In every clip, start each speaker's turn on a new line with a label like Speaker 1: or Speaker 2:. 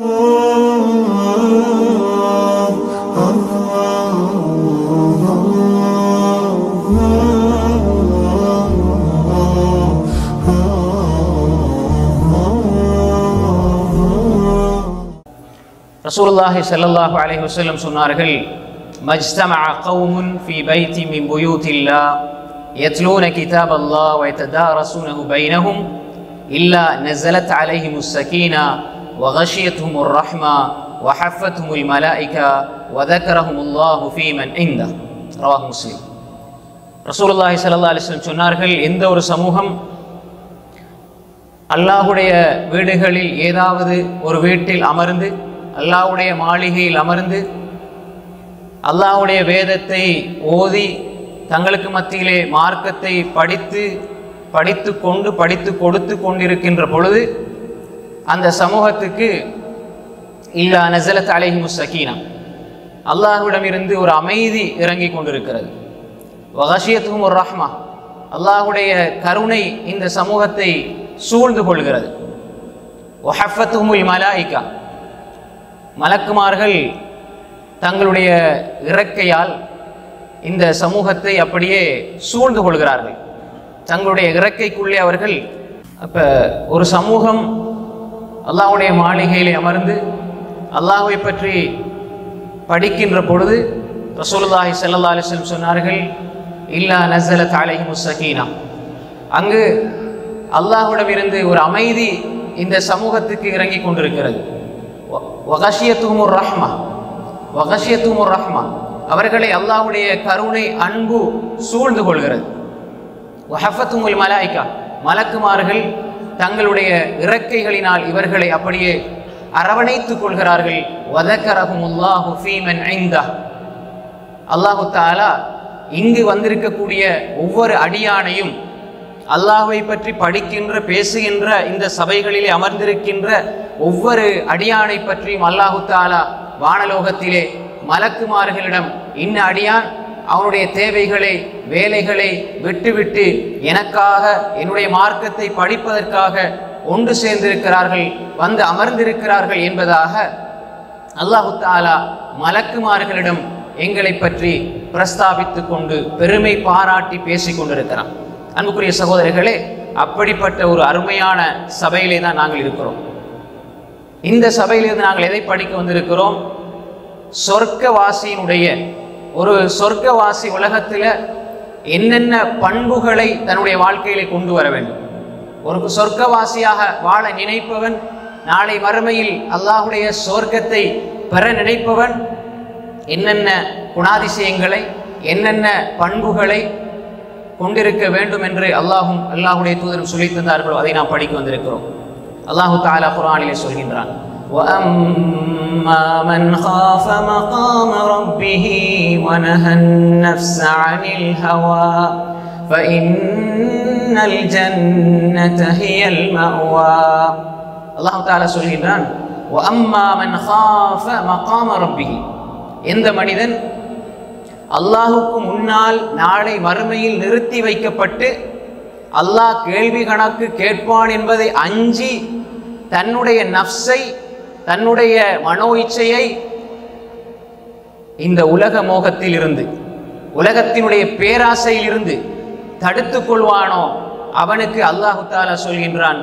Speaker 1: ரசூலுல்லாஹி ஸல்லல்லாஹு அலைஹி வஸல்லம் சொன்னார்கள் மஜ்தமஅ கௌமுன் ஃபீ பைத்தி மின் புயூத்தில்லாஹ் யத்லூன கிதாபல்லாஹ் வ யததாரஸூனஹு பைனஹும் இல்லா நஸலத் அலைஹிமுஸ் ஸகீனா வ கஷியத்துஹுமுர் ரஹ்மா வ ஹஃபத்துஹுமுல் மலாயிகா வ தக்கரஹுமுல்லாஹு ஃபீ மன் இந்தா ரவாஹ் முஸ்லிம் ரசூலுல்லாஹி ஸல்லல்லாஹு அலைஹி வஸல்லம் சொன்னார்கள் எந்த ஒரு சமூகம் அல்லாஹுடைய வீடுகளில் ஏதாவது ஒரு வீட்டில் அமர்ந்து அல்லாஹ்வுடைய மாளிகையில் அமர்ந்து அல்லாஹ்வுடைய வேதத்தை ஓதி தங்களுக்கு மத்தியிலே மார்க்கத்தை படித்து படித்து கொண்டு படித்து கொடுத்து கொண்டிருக்கின்ற பொழுது அந்த சமூகத்துக்கு இல்லா நசலத் அலைஹிமு சக்கீனா அல்லாஹ்விடமிருந்து ஒரு அமைதி இறங்கி கொண்டிருக்கிறது வகஷியத்துக்கும் ஒரு ரஹ்மா அல்லாஹுடைய கருணை இந்த சமூகத்தை சூழ்ந்து கொள்கிறது ஒஹஃபத்துமுல் மலாயிகா மலக்குமார்கள் தங்களுடைய இறக்கையால் இந்த சமூகத்தை அப்படியே சூழ்ந்து கொள்கிறார்கள் தங்களுடைய இறக்கைக்குள்ளே அவர்கள் அப்போ ஒரு சமூகம் அல்லாஹ்வுடைய மாளிகையிலே அமர்ந்து அல்லாஹ்வை பற்றி படிக்கின்ற பொழுது ரசூலுல்லாஹி ஸல்லல்லாஹு அலைஹி வஸல்லம் சொன்னார்கள் இல்லா நஸலத் அலைஹிமுஸ் சகீனா அங்கு அல்லாஹ்விடமிருந்து ஒரு அமைதி இந்த சமூகத்துக்கு இறங்கி கொண்டிருக்கிறது வகஷியத்துமுர் ரஹ்மா வகஷியத்துமுர் ரஹ்மா அவர்களை அல்லாஹ்வுடைய கருணை அன்பு சூழ்ந்து கொள்கிறது வஹஃபத்துமுல் மலாய்கா மலக்குமார்கள் தங்களுடைய இறக்கைகளினால் இவர்களை அப்படியே அரவணைத்துக் கொள்கிறார்கள் வதக்கரஹுமுல்லாஹு ஃபீமன் ஐந்தா அல்லாஹு தாலா இங்கு வந்திருக்கக்கூடிய ஒவ்வொரு அடியானையும் அல்லாஹ்வை பற்றி படிக்கின்ற பேசுகின்ற இந்த சபைகளிலே அமர்ந்திருக்கின்ற ஒவ்வொரு அடியானை பற்றியும் அல்லாஹு தாலா வானலோகத்திலே மலக்குமார்களிடம் இன்ன அடியான் அவனுடைய தேவைகளை வேலைகளை விட்டுவிட்டு எனக்காக என்னுடைய மார்க்கத்தை படிப்பதற்காக ஒன்று சேர்ந்திருக்கிறார்கள் வந்து அமர்ந்திருக்கிறார்கள் என்பதாக அல்லாஹு தாலா மலக்குமார்களிடம் எங்களை பற்றி பிரஸ்தாபித்துக் கொண்டு பெருமை பாராட்டி பேசிக் கொண்டிருக்கிறான் அன்புக்குரிய சகோதரர்களே அப்படிப்பட்ட ஒரு அருமையான சபையிலே தான் நாங்கள் இருக்கிறோம் இந்த சபையிலிருந்து நாங்கள் எதை படிக்க வந்திருக்கிறோம் சொர்க்கவாசியினுடைய ஒரு சொர்க்கவாசி உலகத்தில் என்னென்ன பண்புகளை தன்னுடைய வாழ்க்கையிலே கொண்டு வர வேண்டும் ஒரு சொர்க்கவாசியாக வாழ நினைப்பவன் நாளை மறுமையில் அல்லாஹுடைய சொர்க்கத்தை பெற நினைப்பவன் என்னென்ன குணாதிசயங்களை என்னென்ன பண்புகளை கொண்டிருக்க வேண்டும் என்று அல்லாஹும் அல்லாஹுடைய தூதரும் சொல்லி தந்தார்களோ அதை நாம் படிக்க வந்திருக்கிறோம் அல்லாஹு தாலா குரானிலே சொல்கின்றான் وأما من خاف مقام ربه ونهى النفس عن الهوى فإن الجنة هي المأوى الله تعالى சொல்கின்றான் وأما من خاف مقام ربه எந்த மனிதன் அல்லாஹுக்கு முன்னால் நாளை மறுமையில் நிறுத்தி வைக்கப்பட்டு அல்லாஹ் கேள்வி கணக்கு கேட்பான் என்பதை அஞ்சி தன்னுடைய நஃப்ஸை தன்னுடைய மனோ இச்சையை இந்த உலக மோகத்தில் இருந்து உலகத்தினுடைய பேராசையில் இருந்து தடுத்து கொள்வானோ அவனுக்கு அல்லாஹு தாலா சொல்கின்றான்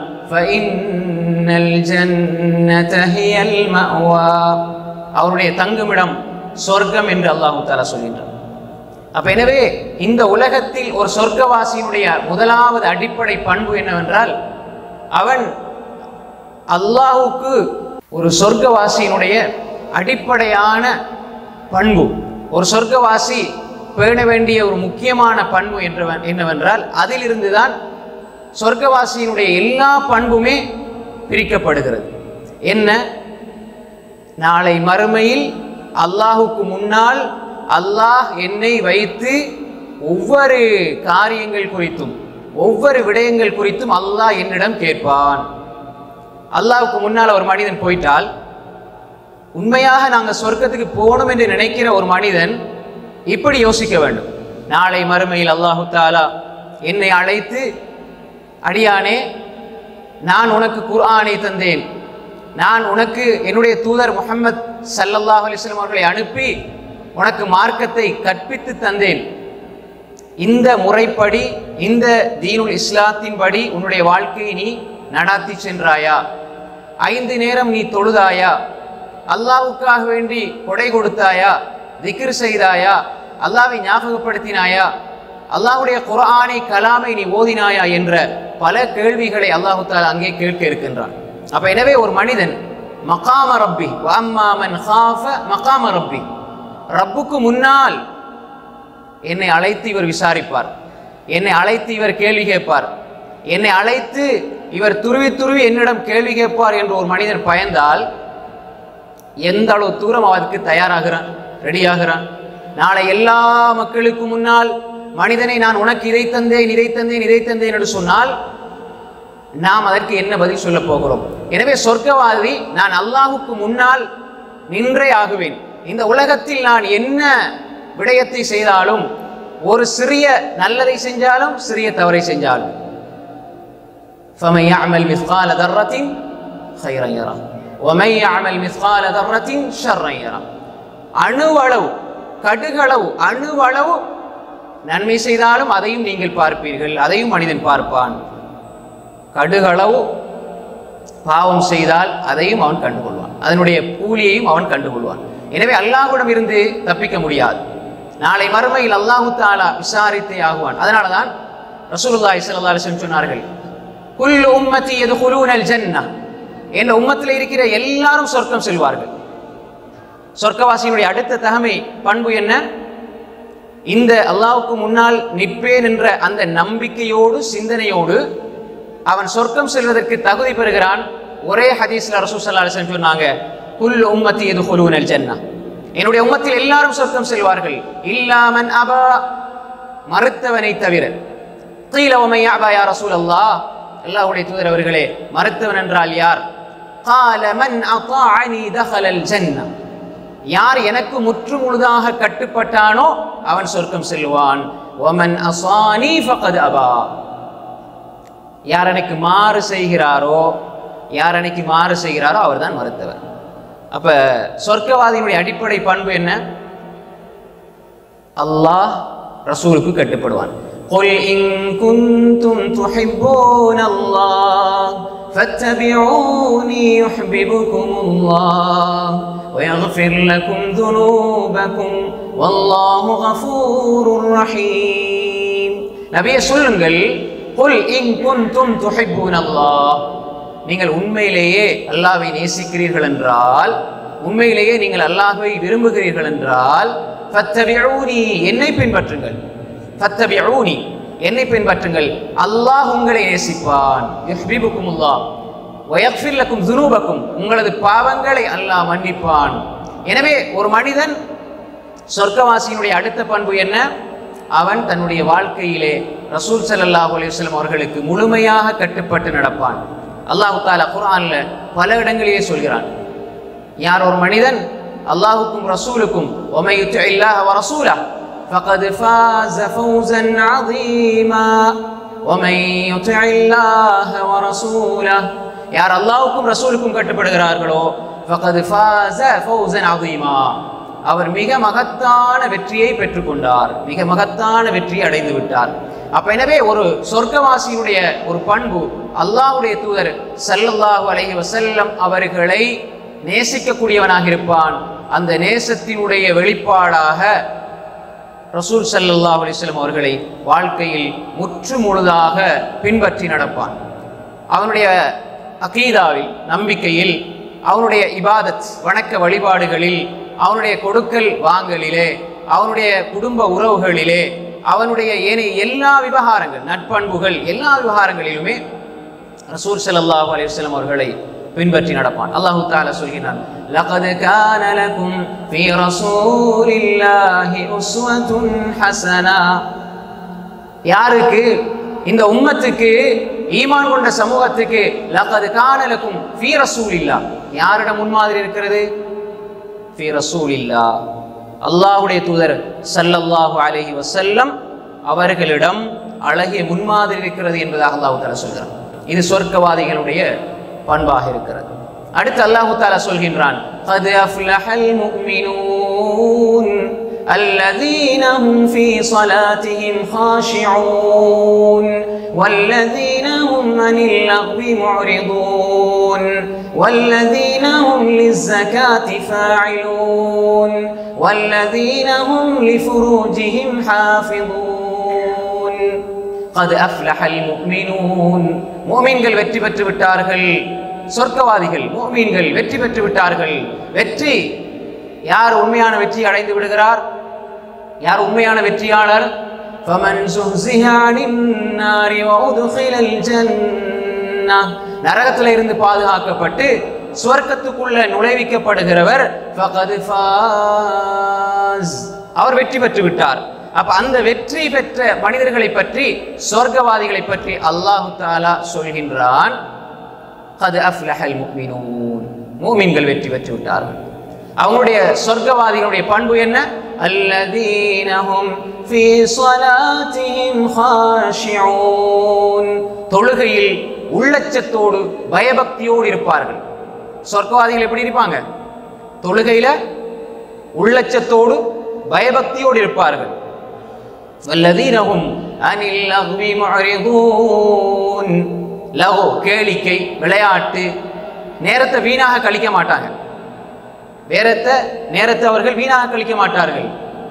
Speaker 1: அவருடைய தங்குமிடம் சொர்க்கம் என்று அல்லாஹு தாலா சொல்கின்றான் அப்ப எனவே இந்த உலகத்தில் ஒரு சொர்க்கவாசியினுடைய முதலாவது அடிப்படை பண்பு என்னவென்றால் அவன் அல்லாஹுக்கு ஒரு சொர்க்கவாசியினுடைய அடிப்படையான பண்பு ஒரு சொர்க்கவாசி பேண வேண்டிய ஒரு முக்கியமான பண்பு என்றவன் என்னவென்றால் அதிலிருந்து தான் சொர்க்கவாசியினுடைய எல்லா பண்புமே பிரிக்கப்படுகிறது என்ன நாளை மறுமையில் அல்லாஹுக்கு முன்னால் அல்லாஹ் என்னை வைத்து ஒவ்வொரு காரியங்கள் குறித்தும் ஒவ்வொரு விடயங்கள் குறித்தும் அல்லாஹ் என்னிடம் கேட்பான் அல்லாஹுக்கு முன்னால் ஒரு மனிதன் போயிட்டால் உண்மையாக நாங்கள் சொர்க்கத்துக்கு போகணும் என்று நினைக்கிற ஒரு மனிதன் இப்படி யோசிக்க வேண்டும் நாளை மறுமையில் அல்லாஹு தாலா என்னை அழைத்து அடியானே நான் உனக்கு குர்ஆனை தந்தேன் நான் உனக்கு என்னுடைய தூதர் முஹம்மத் ஸல்லல்லாஹு அலைஹி வஸல்லம் அவர்களை அனுப்பி உனக்கு மார்க்கத்தை கற்பித்து தந்தேன் இந்த முறைப்படி இந்த தீனுல் இஸ்லாத்தின்படி உன்னுடைய வாழ்க்கையை நீ நடாத்தி சென்றாயா ஐந்து நேரம் நீ தொழுதாயா அல்லாஹ்வுக்காக வேண்டி கொடை கொடுத்தாயா திக்ர் செய்தாயா அல்லாஹ்வை ஞாபகப்படுத்தினாயா அல்லாஹ்வுடைய குர்ஆனை கலாமை நீ ஓதினாயா என்ற பல கேள்விகளை அல்லாஹு தாலா அங்கே கேட்க இருக்கின்றான் அப்ப எனவே ஒரு மனிதன் மகாம ரப்பி வஅம்மா மன் ஹாஃப மகாம ரப்பி ரப்புக்கு முன்னால் என்னை அழைத்து இவர் விசாரிப்பார் என்னை அழைத்து இவர் கேள்வி கேட்பார் என்னை அழைத்து இவர் துருவி துருவி என்னிடம் கேள்வி கேட்பார் என்று ஒரு மனிதன் பயந்தால் எந்த அளவு தூரம் அவருக்கு தயாராகிறான் ரெடியாகிறான் நாளை எல்லா மக்களுக்கு முன்னால் மனிதனை நான் உனக்கு இதை தந்தேன் இதை தந்தேன் இதை தந்தேன் என்று சொன்னால் நாம் அதற்கு என்ன பதில் சொல்ல போகிறோம் எனவே சொர்க்கவாதி நான் அல்லாஹுக்கு முன்னால் நின்றே ஆகுவேன் இந்த உலகத்தில் நான் என்ன விடயத்தை செய்தாலும் ஒரு சிறிய நல்லதை செஞ்சாலும் சிறிய தவறை செஞ்சாலும் فمن يعمل مثقال ذرة خيرا يره ومن يعمل مثقال ذرة شرا يره அணுவளவு கடுகளவு அணுவளவு நன்மை செய்தாலும் அதையும் நீங்கள் பார்ப்பீர்கள் அதையும் மனிதன் பார்ப்பான் கடுகளவு பாவம் செய்தால் அதையும் அவன் கண்டுகொள்வான் அதனுடைய கூலியையும் அவன் கண்டுகொள்வான் எனவே அல்லாஹ்விடம் இருந்து தப்பிக்க முடியாது நாளை மறுமையில் அல்லாஹு தாலா விசாரித்தே ஆகுவான் அதனால தான் ரசூலுல்லாஹி ஸல்லல்லாஹு அலைஹி வஸல்லம் சொன்னார்கள் குல்லு உம்மத்தி யதுகுலூனல் ஜன்னah என்ற உம்மத்தில் இருக்கிற எல்லாரும் சொர்க்கம் செல்வார்கள் சொர்க்கவாசியினுடைய அடுத்த தகமை பண்பு என்ன இந்த அல்லாஹ்வுக்கு முன்னால் நிற்பேன் என்ற அந்த நம்பிக்கையோடு சிந்தனையோடு அவன் சொர்க்கம் செல்வதற்கு தகுதி பெறுகிறான் ஒரே ஹதீஸ்ல ரசூல் ஸல்லல்லாஹு அலைஹி வஸல்லம் சொன்னாங்க குல் உம்மத்தி யதுகுலூனல் ஜன்னah என்னுடைய உம்மத்தில் எல்லாரும் சொர்க்கம் செல்வார்கள் இல்லாமன் அபா மறுத்தவனை தவிர கீல உமை அபா யா ரசூல் அல்லாஹ் அல்லாஹ்வுடைய தூதர் அவர்களே மறுத்தவன் என்றால் யார் قال من اطاعني دخل الجنه யார் எனக்கு முற்று முழுதாக கட்டுப்பட்டானோ அவன் சொர்க்கம் செல்வான் ومن اصاني فقد ابى யார் எனக்கு மாறு செய்கிறாரோ யார் எனக்கு மாறு செய்கிறாரோ அவர்தான் மறுத்தவர் அப்ப சொர்க்கவாதியினுடைய அடிப்படை பண்பு என்ன அல்லாஹ் ரசூலுக்கு கட்டுப்படுவான் قل إن كنتم تحبون الله فاتبعوني يحببكم الله ويغفر لكم ذنوبكم والله غفور رحيم நபியே சொல்லுங்கள் قل إن كنتم تحبون الله நீங்கள் உண்மையிலேயே அல்லாஹ்வை நேசிக்கிறீர்கள் என்றால் உண்மையிலேயே நீங்கள் அல்லாஹ்வை விரும்புகிறீர்கள் என்றால் ஃபத்தபிஊனி என்னை பின்பற்றுங்கள் ஃபத்தபிஊனி என்னை பின்பற்றுங்கள் அல்லாஹ் உங்களை நேசிப்பான் யுஹ்பிபுக்குமுல்லாஹ் வயக்ஃபிர் லக்கும் துனூபக்கும் உங்களது பாவங்களை அல்லாஹ் மன்னிப்பான் எனவே ஒரு மனிதன் சொர்க்கவாசியினுடைய அடுத்த பண்பு என்ன அவன் தன்னுடைய வாழ்க்கையிலே ரசூல் ஸல்லல்லாஹு அலைஹி வஸல்லம் அவர்களுக்கு முழுமையாக கட்டுப்பட்டு நடப்பான் அல்லாஹ் தாலா குர்ஆன்ல பல இடங்களிலே சொல்கிறான் யார் ஒரு மனிதன் அல்லாஹுக்கும் ரசூலுக்கும் ஒமை இல்லாஹ வ ரசூலா فقد فاز فوزا عظيما ومن يطع الله ورسوله யார் அல்லாஹ்வுக்கும் ரசூலுக்கும் கட்டுப்படுகிறார்களோ فقد فاز فوزا عظيما அவர் மிக மகத்தான வெற்றியை பெற்றுக்கொண்டார் மிக மகத்தான வெற்றியை அடைந்து விட்டார் அப்ப எனவே ஒரு சொர்க்கவாசியினுடைய ஒரு பண்பு அல்லாஹ்வுடைய தூதர் ஸல்லல்லாஹு அலைஹி வஸல்லம் அவர்களை நேசிக்கக்கூடியவனாக இருப்பான் அந்த நேசத்தினுடைய வெளிப்பாடாக ரசூல் ஸல்லல்லாஹு அலைஹி வஸல்லம் அவர்களை வாழ்க்கையில் முற்று முழுதாக பின்பற்றி நடப்பான் அவனுடைய அகீதாவில் நம்பிக்கையில் அவனுடைய இபாதத் வணக்க வழிபாடுகளில் அவனுடைய கொடுக்கல் வாங்கலிலே அவனுடைய குடும்ப உறவுகளிலே அவனுடைய ஏனைய எல்லா விவகாரங்கள் நட்பண்புகள் எல்லா விவகாரங்களிலுமே ரசூல் ஸல்லல்லாஹு அலைஹி வஸல்லம் அவர்களை பின்பற்றி நடப்பான் அல்லாஹு தஆலா சொல்கிறான் لقد كان لكم في رسول الله أسوة حسنة யாருக்கு இந்த உம்மத்துக்கு ஈமான் கொண்ட சமூகத்துக்கு லகது காணலக்கும் ஃபீ ரசூலில்லா யாரிடம் முன்மாதிரி இருக்கிறது ஃபீ ரசூலில்லா அல்லாஹ்வுடைய தூதர் ஸல்லல்லாஹு அலைஹி வஸல்லம் அவர்களிடம் அழகிய முன்மாதிரி இருக்கிறது என்பதாக அல்லாஹ் தஆலா சொல்கிறார் இது சொர்க்கவாதிகளுடைய பண்பாக இருக்கிறது அடுத்து அல்லாஹு தாலா சொல்கின்றான் قد أفلح المؤمنون الذين هم في صلاتهم خاشعون والذين هم عن اللغو معرضون والذين هم للزكاة فاعلون والذين هم لفروجهم حافظون قد أفلح المؤمنون مؤمنகள் வெற்றி பெற்று விட்டார்கள் சொர்க்கவாதிகள் மூமீன்கள் வெற்றி பெற்று விட்டார்கள் வெற்றி யார் உண்மையான வெற்றி அடைந்து விடுகிறார் யார் உண்மையான வெற்றியாளர் فمن زحزح عن النار وأدخل الجنة நரகத்தில் இருந்து பாதுகாக்கப்பட்டு சுவர்க்கத்துக்குள்ள நுழைவிக்கப்படுகிறவர் فقد فاز அவர் வெற்றி பெற்று விட்டார் அப்ப அந்த வெற்றி பெற்ற மனிதர்களை பற்றி சொர்க்கவாதிகளை பற்றி அல்லாஹு தாலா சொல்கின்றான் قد أفلح المؤمنون மூமின்கள் வெற்றி பெற்று விட்டார்கள் அவங்களுடைய சொர்க்கவாதிகளுடைய பண்பு என்ன الذين هم في صلاتهم خاشعون தொழுகையில் உள்ளச்சத்தோடு பயபக்தியோடு இருப்பார்கள் சொர்க்கவாதிகள் எப்படி இருப்பாங்க தொழுகையில உள்ளச்சத்தோடு பயபக்தியோடு இருப்பார்கள் والذين هم عن اللغو معرضون லகோ கேளிக்கை விளையாட்டு நேரத்தை வீணாக கழிக்க மாட்டாங்க நேரத்தை நேரத்தை அவர்கள் வீணாக கழிக்க மாட்டார்கள்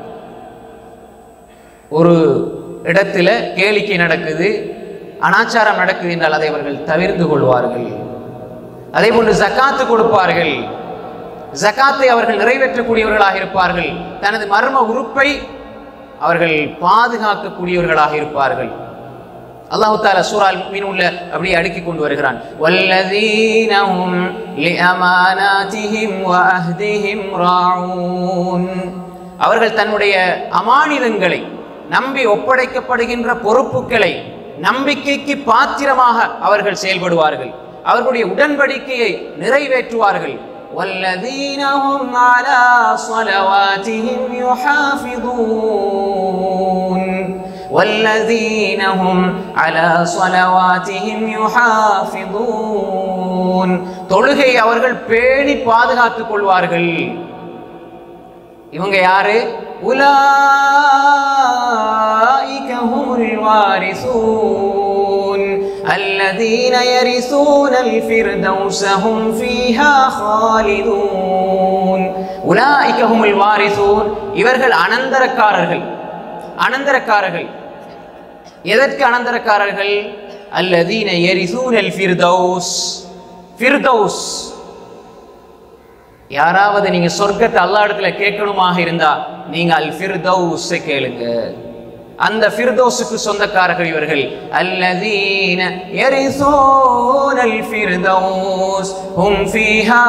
Speaker 1: ஒரு இடத்துல கேளிக்கை நடக்குது அனாச்சாரம் நடக்குது என்றால் அதை அவர்கள் தவிர்த்து கொள்வார்கள் அதே போன்று ஜக்காத்து கொடுப்பார்கள் ஜக்காத்தை அவர்கள் நிறைவேற்றக்கூடியவர்களாக இருப்பார்கள் தனது மர்ம உறுப்பை அவர்கள் பாதுகாக்கக்கூடியவர்களாக இருப்பார்கள் அல்லாஹு தாலா சூரால் மீனுள்ள அப்படியே அடுக்கி கொண்டு வருகிறான் வல்லதீன ஹும் லிஅமானாதிஹிம் வஅஹ்திஹிம் ராஊன் அவர்கள் தன்னுடைய அமானிதங்களை நம்பி ஒப்படைக்கப்படுகின்ற பொறுப்புகளை நம்பிக்கைக்கு பாத்திரமாக அவர்கள் செயல்படுவார்கள் அவர்களுடைய உடன்படிக்கையை நிறைவேற்றுவார்கள் والذين هم على صلواتهم يحافظون والذين هم على صلواتهم يحافظون தொழுகை அவர்கள் பேணி பாதுகாத்துக் கொள்வார்கள் இவங்க யாரு உலாயிக ஹுமுல் வாரிசூன் الذين يرثون الفردوس هم فيها خالدون أولئك هم الوارثون இவர்கள் அனந்தரக்காரர்கள் அனந்தரக்காரர்கள் எதற்கு அனந்தரக்காரர்கள் அல்லதீன எரிசூனல் ஃபிர்தௌஸ் ஃபிர்தௌஸ் யாராவது நீங்க சொர்க்கத்தை அல்லா இடத்துல கேட்கணுமாக இருந்தா நீங்க அல் ஃபிர்தௌஸ் கேளுங்க அந்த ஃபிர்தௌஸுக்கு சொந்தக்காரர்கள் இவர்கள் அல்லதீன எரிசூனல் ஃபிர்தௌஸ் ஹும் ஃபீஹா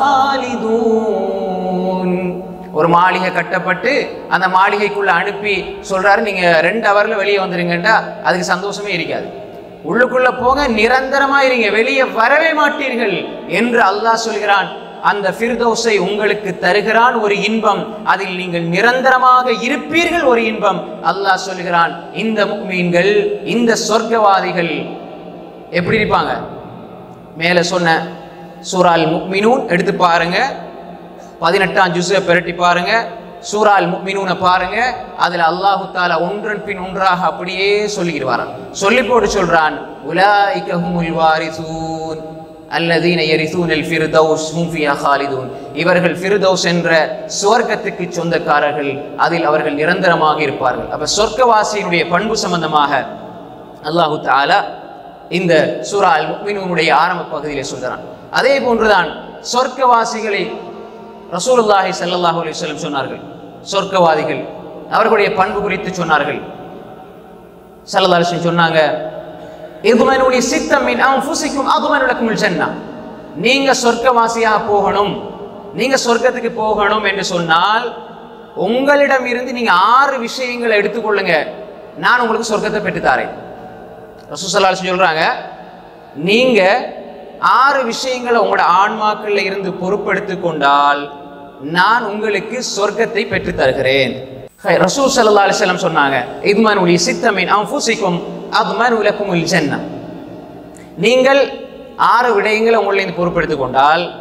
Speaker 1: ஹாலிதூன் ஒரு மாளிகை கட்டப்பட்டு அந்த மாளிகைக்குள்ள அனுப்பி சொல்றாரு நீங்க ரெண்டு ஹவர்ல வெளியே வந்துருங்கண்டா அதுக்கு சந்தோஷமே இருக்காது உள்ளுக்குள்ள போங்க நிரந்தரமா இருங்க வெளியே வரவே மாட்டீர்கள் என்று அல்லாஹ் சொல்கிறான் அந்த ஃபிர்தௌஸை உங்களுக்கு தருகிறான் ஒரு இன்பம் அதில் நீங்கள் நிரந்தரமாக இருப்பீர்கள் ஒரு இன்பம் அல்லாஹ் சொல்கிறான் இந்த முக்மீன்கள் இந்த சொர்க்கவாதிகள் எப்படி இருப்பாங்க மேலே சொன்ன சூரால் முக்மினூன் எடுத்து பாருங்க பதினெட்டாம் ஜுஸை பெரட்டி பாருங்க சூரால் முக்மினூனை பாருங்க அதுல அல்லாஹு தாலா ஒன்றன் பின் ஒன்றாக அப்படியே சொல்லிடுவாரான் சொல்லி போட்டு சொல்றான் உலாய்கஹுமுல் வாரிசூன் அல்லதீன யரிசூனல் ஃபிர்தௌஸ் ஹும் ஃபியா ஹாலிதூன் இவர்கள் ஃபிர்தௌஸ் என்ற சுவர்க்கத்துக்கு சொந்தக்காரர்கள் அதில் அவர்கள் நிரந்தரமாக இருப்பார்கள் அப்ப சொர்க்கவாசியினுடைய பண்பு சம்பந்தமாக அல்லாஹு தாலா இந்த சூரா அல் முக்மினுடைய ஆரம்ப பகுதியிலே சொல்கிறான் அதே போன்றுதான் சொர்க்கவாசிகளை ரசூலுல்லாஹி ஸல்லல்லாஹு அலைஹி வஸல்லம் சொன்னார்கள் சொர்க்கவாதிகள் அவர்களுடைய பண்பு குறித்து சொன்னார்கள் ஸல்லல்லாஹு அலைஹி வஸல்லம் சொன்னாங்க இதுமனுடைய சித்தம் மின் அன்ஃபுசிக்கும் அதுமனுலக்குமுல் ஜன்னா நீங்க சொர்க்கவாசியாக போகணும் நீங்க சொர்க்கத்துக்கு போகணும் என்று சொன்னால் உங்களிடம் இருந்து நீங்க ஆறு விஷயங்களை எடுத்துக்கொள்ளுங்க நான் உங்களுக்கு சொர்க்கத்தை பெற்றுத்தாரேன் ரசூசல்லா சொல்றாங்க நீங்க ஆறு விஷயங்களை உங்களோட ஆன்மாக்கள்ல இருந்து பொறுப்படுத்தி கொண்டால் நான் உங்களுக்கு சொர்க்கத்தை பெற்று தருகிறேன் ரசூல் சல்லா அலிஸ்லாம் சொன்னாங்க இதுமான் உலி சித்தமின் அம்பூசிக்கும் அதுமான் உலக்கும் ஜன்னா நீங்கள் ஆறு விடயங்களை உங்களை இருந்து பொறுப்படுத்திக் கொண்டால்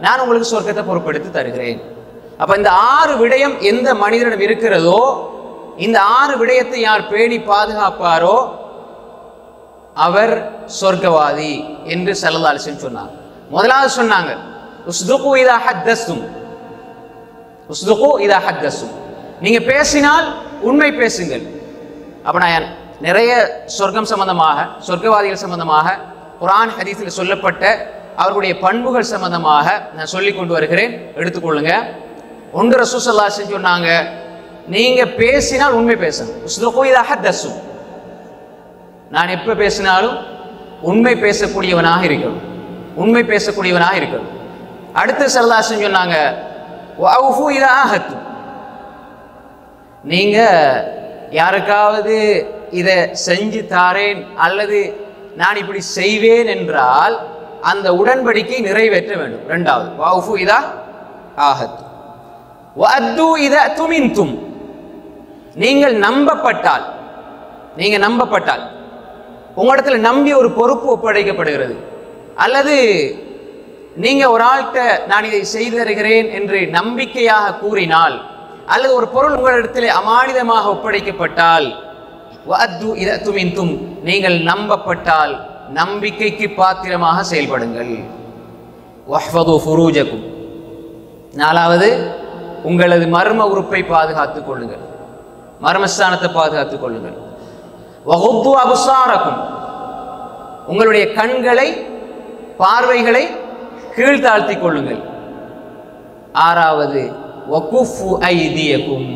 Speaker 1: நான் உங்களுக்கு சொர்க்கத்தை பொறுப்பெடுத்து தருகிறேன் அப்ப இந்த ஆறு விடயம் எந்த மனிதனிடம் இருக்கிறதோ இந்த ஆறு விடயத்தை யார் பேணி பாதுகாப்பாரோ அவர் சொர்க்கவாதி என்று சல்லல்லாஹு அலைஹி வஸல்லம் சொன்னார் முதலாவது சொன்னாங்க உஸ்துகு இதா ஹத்தஸ்தும் உஸ்துகு இதா ஹத்தஸ்தும் நீங்க பேசினால் உண்மை பேசுங்கள் அப்ப நான் நிறைய சொர்க்கம் சம்பந்தமாக சொர்க்கவாதிகள் சம்பந்தமாக குர்ஆன் ஹதீஸில் சொல்லப்பட்ட அவர்களுடைய பண்புகள் சம்பந்தமாக நான் சொல்லி கொண்டு வருகிறேன் எடுத்துக்கொள்ளுங்க ஒன்று ரசூசல்லா சொன்னாங்க நீங்க பேசினால் உண்மை பேசணும் உஸ்துகு இதா ஹத்தஸ்தும் நான் எப்ப பேசினாலும் உண்மை பேசக்கூடியவனாக இருக்கணும் உண்மை பேசக்கூடியவனாக இருக்கணும் அடுத்து சரதாசன் சொன்னாங்க "வஅஃபு இதா ஆஹத்து." நீங்க யாருக்காவது இதை செஞ்சு தாரேன் அல்லது நான் இப்படி செய்வேன் என்றால் அந்த உடன்படிக்கை நிறைவேற்ற வேண்டும் ரெண்டாவது வஅஃபு இதா ஆஹத்து வஅத்து இதா துமின்தும் நீங்கள் நம்பப்பட்டால் நீங்க நம்பப்பட்டால் உங்களிடத்துல நம்பி ஒரு பொறுப்பு ஒப்படைக்கப்படுகிறது அல்லது நீங்க ஒரு ஆள்கிட்ட நான் இதை செய்து தருகிறேன் என்று நம்பிக்கையாக கூறினால் அல்லது ஒரு பொருள் உங்களிடத்திலே அமானிதமாக ஒப்படைக்கப்பட்டால் வஅத்து இதா துமின்தும் நீங்கள் நம்பப்பட்டால் நம்பிக்கைக்கு பாத்திரமாக செயல்படுங்கள் வஹ்ஃபது ஃபுரூஜக்கும் நாலாவது உங்களது மர்ம உறுப்பை பாதுகாத்துக் கொள்ளுங்கள் மர்மஸ்தானத்தை பாதுகாத்துக் கொள்ளுங்கள் வகுத்து அபுசாரக்கும் உங்களுடைய கண்களை பார்வைகளை கீழ்த்தாழ்த்திக் கொள்ளுங்கள் ஆறாவது வகுஃபு ஐதியக்கும்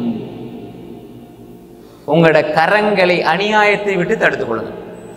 Speaker 1: உங்களோட கரங்களை அநியாயத்தை விட்டு தடுத்துக் கொள்ளுங்கள்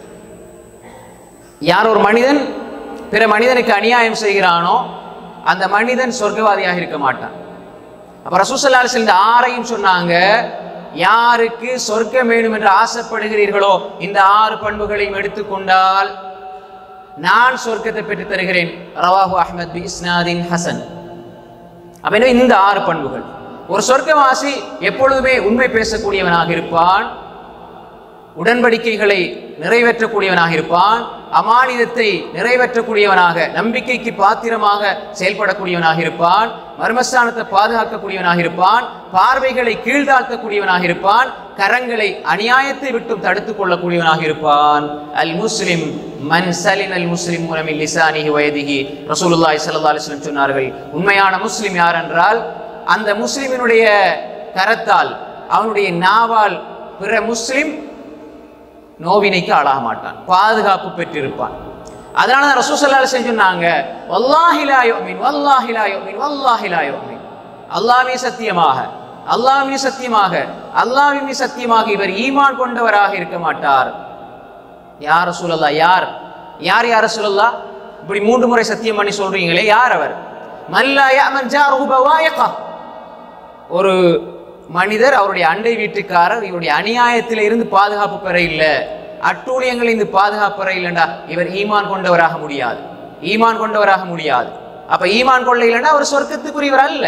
Speaker 1: யார் ஒரு மனிதன் பிற மனிதனுக்கு அநியாயம் செய்கிறானோ அந்த மனிதன் சொர்க்கவாதியாக இருக்க மாட்டான் அப்ப ரசூசல்லா அலிஸ்லாம் இந்த ஆறையும் சொன்னாங்க யாருக்கு சொர்க்கம் வேணும் என்று ஆசைப்படுகிறீர்களோ இந்த ஆறு பண்புகளையும் எடுத்துக்கொண்டால் நான் சொர்க்கத்தை பெற்றுத் தருகிறேன் ரவாஹு அஹ்மத் பி இஸ்னாதின் ஹசன் அப்ப எனவே இந்த ஆறு பண்புகள் ஒரு சொர்க்கவாசி எப்பொழுதுமே உண்மை பேசக்கூடியவனாக இருப்பான் உடன்படிக்கைகளை நிறைவேற்றக்கூடியவனாக இருப்பான் அமானிதத்தை நிறைவேற்றக்கூடியவனாக நம்பிக்கைக்கு பாத்திரமாக செயல்படக்கூடியவனாக இருப்பான் மர்மஸ்தானத்தை பாதுகாக்கக்கூடியவனாக இருப்பான் பார்வைகளை கீழ்தாழ்த்தக்கூடியவனாக இருப்பான் கரங்களை அநியாயத்தை விட்டும் தடுத்துக் கொள்ளக்கூடியவனாக இருப்பான் அல் முஸ்லிம் மன் சலின் அல் முஸ்லிம் மூலமில் லிசானிஹி வயதிஹி ரசூலுல்லாஹி ஸல்லல்லாஹு அலைஹி வஸல்லம் சொன்னார்கள் உண்மையான முஸ்லிம் யார் என்றால் அந்த முஸ்லிமினுடைய கரத்தால் அவனுடைய நாவால் பிற முஸ்லிம் நோவினைக்கு ஆளாக மாட்டான் பாதுகாப்பு பெற்றிருப்பான் அதனால தான் ரசூசல்லா சொன்னாங்க வல்லாஹிலா யுமின் வல்லாஹிலா யுமின் வல்லாஹிலா யுமின் அல்லாஹ்வே சத்தியமாக அல்லாஹ்வே சத்தியமாக அல்லாஹ்வே சத்தியமாக இவர் ஈமான் கொண்டவராக இருக்க மாட்டார் யார் ரசூலல்லா யார் யார் யார் ரசூலல்லா இப்படி மூன்று முறை சத்தியம் பண்ணி சொல்றீங்களே யார் அவர் மல்லா யஅமன் ஜாருஹு பவாயிகா ஒரு மனிதர் அவருடைய அண்டை வீட்டுக்காரர் இவருடைய அநியாயத்தில இருந்து பாதுகாப்பு பெற இல்லை அட்டூழியங்களில் இருந்து பாதுகாப்பு பெற இல்லைண்டா இவர் ஈமான் கொண்டவராக முடியாது ஈமான் கொண்டவராக முடியாது அப்ப ஈமான் கொள்ள இல்லைன்னா அவர் சொர்க்கத்துக்குரியவர் அல்ல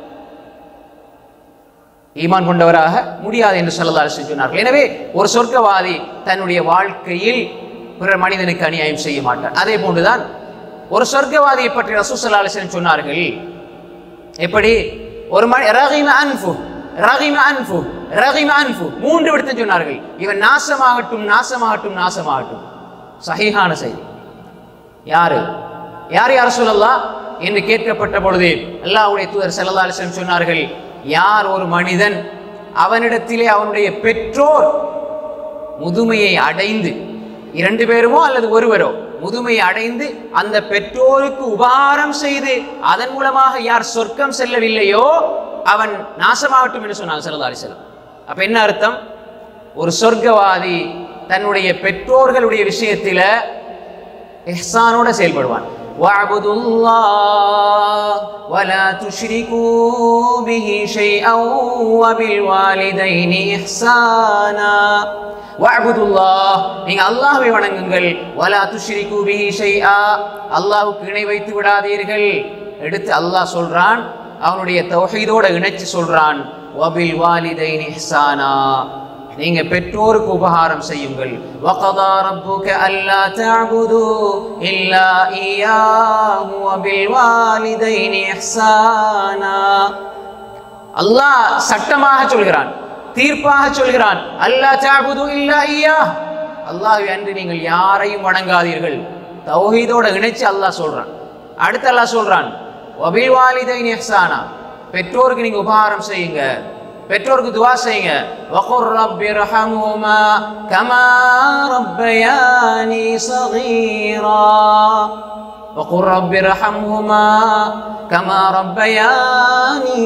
Speaker 1: ஈமான் கொண்டவராக முடியாது என்று சொல்லலாம் சொன்னார்கள் எனவே ஒரு சொர்க்கவாதி தன்னுடைய வாழ்க்கையில் பிற மனிதனுக்கு அநியாயம் செய்ய மாட்டார் அதே போன்றுதான் ஒரு சொர்க்கவாதியை பற்றி ரசூசல்லா அலிஸ்லம் சொன்னார்கள் எப்படி ஒரு மணி ரகிம அன்ஃபு ரகிம அன்ஃபு ரகிம அன்ஃபு மூன்று விடுத்து சொன்னார்கள் இவன் நாசமாகட்டும் நாசமாகட்டும் நாசமாகட்டும் சஹீஹான செய்தி யாரு யார் யார் சொல்லலாம் என்று கேட்கப்பட்ட பொழுது அல்லாஹ்வுடைய தூதர் ஸல்லல்லாஹு அலைஹி வஸல்லம் சொன்னார்கள் யார் ஒரு மனிதன் அவனிடத்திலே அவனுடைய பெற்றோர் முதுமையை அடைந்து இரண்டு பேருமோ அல்லது ஒருவரோ முதுமையை அடைந்து அந்த பெற்றோருக்கு உபகாரம் செய்து அதன் மூலமாக யார் சொர்க்கம் செல்லவில்லையோ அவன் நாசமாகட்டும் என்று சொன்னாங்க ஸல்லல்லாஹு அலைஹி வஸல்லம் அப்ப என்ன அர்த்தம் ஒரு சொர்க்கவாதி தன்னுடைய பெற்றோர்களுடைய விஷயத்தில இஹ்சானோட செயல்படுவான் وَاعْبُدُوا اللَّهَ وَلَا تُشْرِكُوا بِهِ شَيْئًا وَبِالْوَالِدَيْنِ إِحْسَانًا وَاعْبُدُوا اللَّهَ நீங்க அல்லாஹ்வை வணங்குங்கள் وَلَا تُشْرِكُوا بِهِ شَيْئًا அல்லாஹ்வுக்கு இணை வைத்து விடாதீர்கள் எடுத்து அல்லாஹ் சொல்றான் அவனுடைய தௌஹீதோட இணைச்சு சொல்றான் வபில் வாலிதைன் இஹ்சானா நீங்க பெற்றோருக்கு உபகாரம் செய்யுங்கள் وَقَضَى رَبُّكَ أَلَّا تَعْبُدُوا إِلَّا إِيَّاهُ وَبِالْوَالِدَيْنِ إِحْسَانًا அல்லாஹ் சட்டமாக சொல்கிறான் தீர்ப்பாக சொல்கிறான் அல்லா தாபுது இல்லா ஐயா அல்லாஹ் அன்று நீங்கள் யாரையும் வணங்காதீர்கள் தௌஹீதோட இணைச்சு அல்லாஹ் சொல்றான் அடுத்து அல்லாஹ் சொல்றான் வபில் வாலிதைன் இஹ்சானா பெற்றோருக்கு நீங்க உபகாரம் செய்யுங்க பெற்றோருக்கு துவா செய்யுங்க வகுர் ரப்பி ரஹமுமா கமா ரப்பயானி சகீரா وقل رب ارحمهما كما ربياني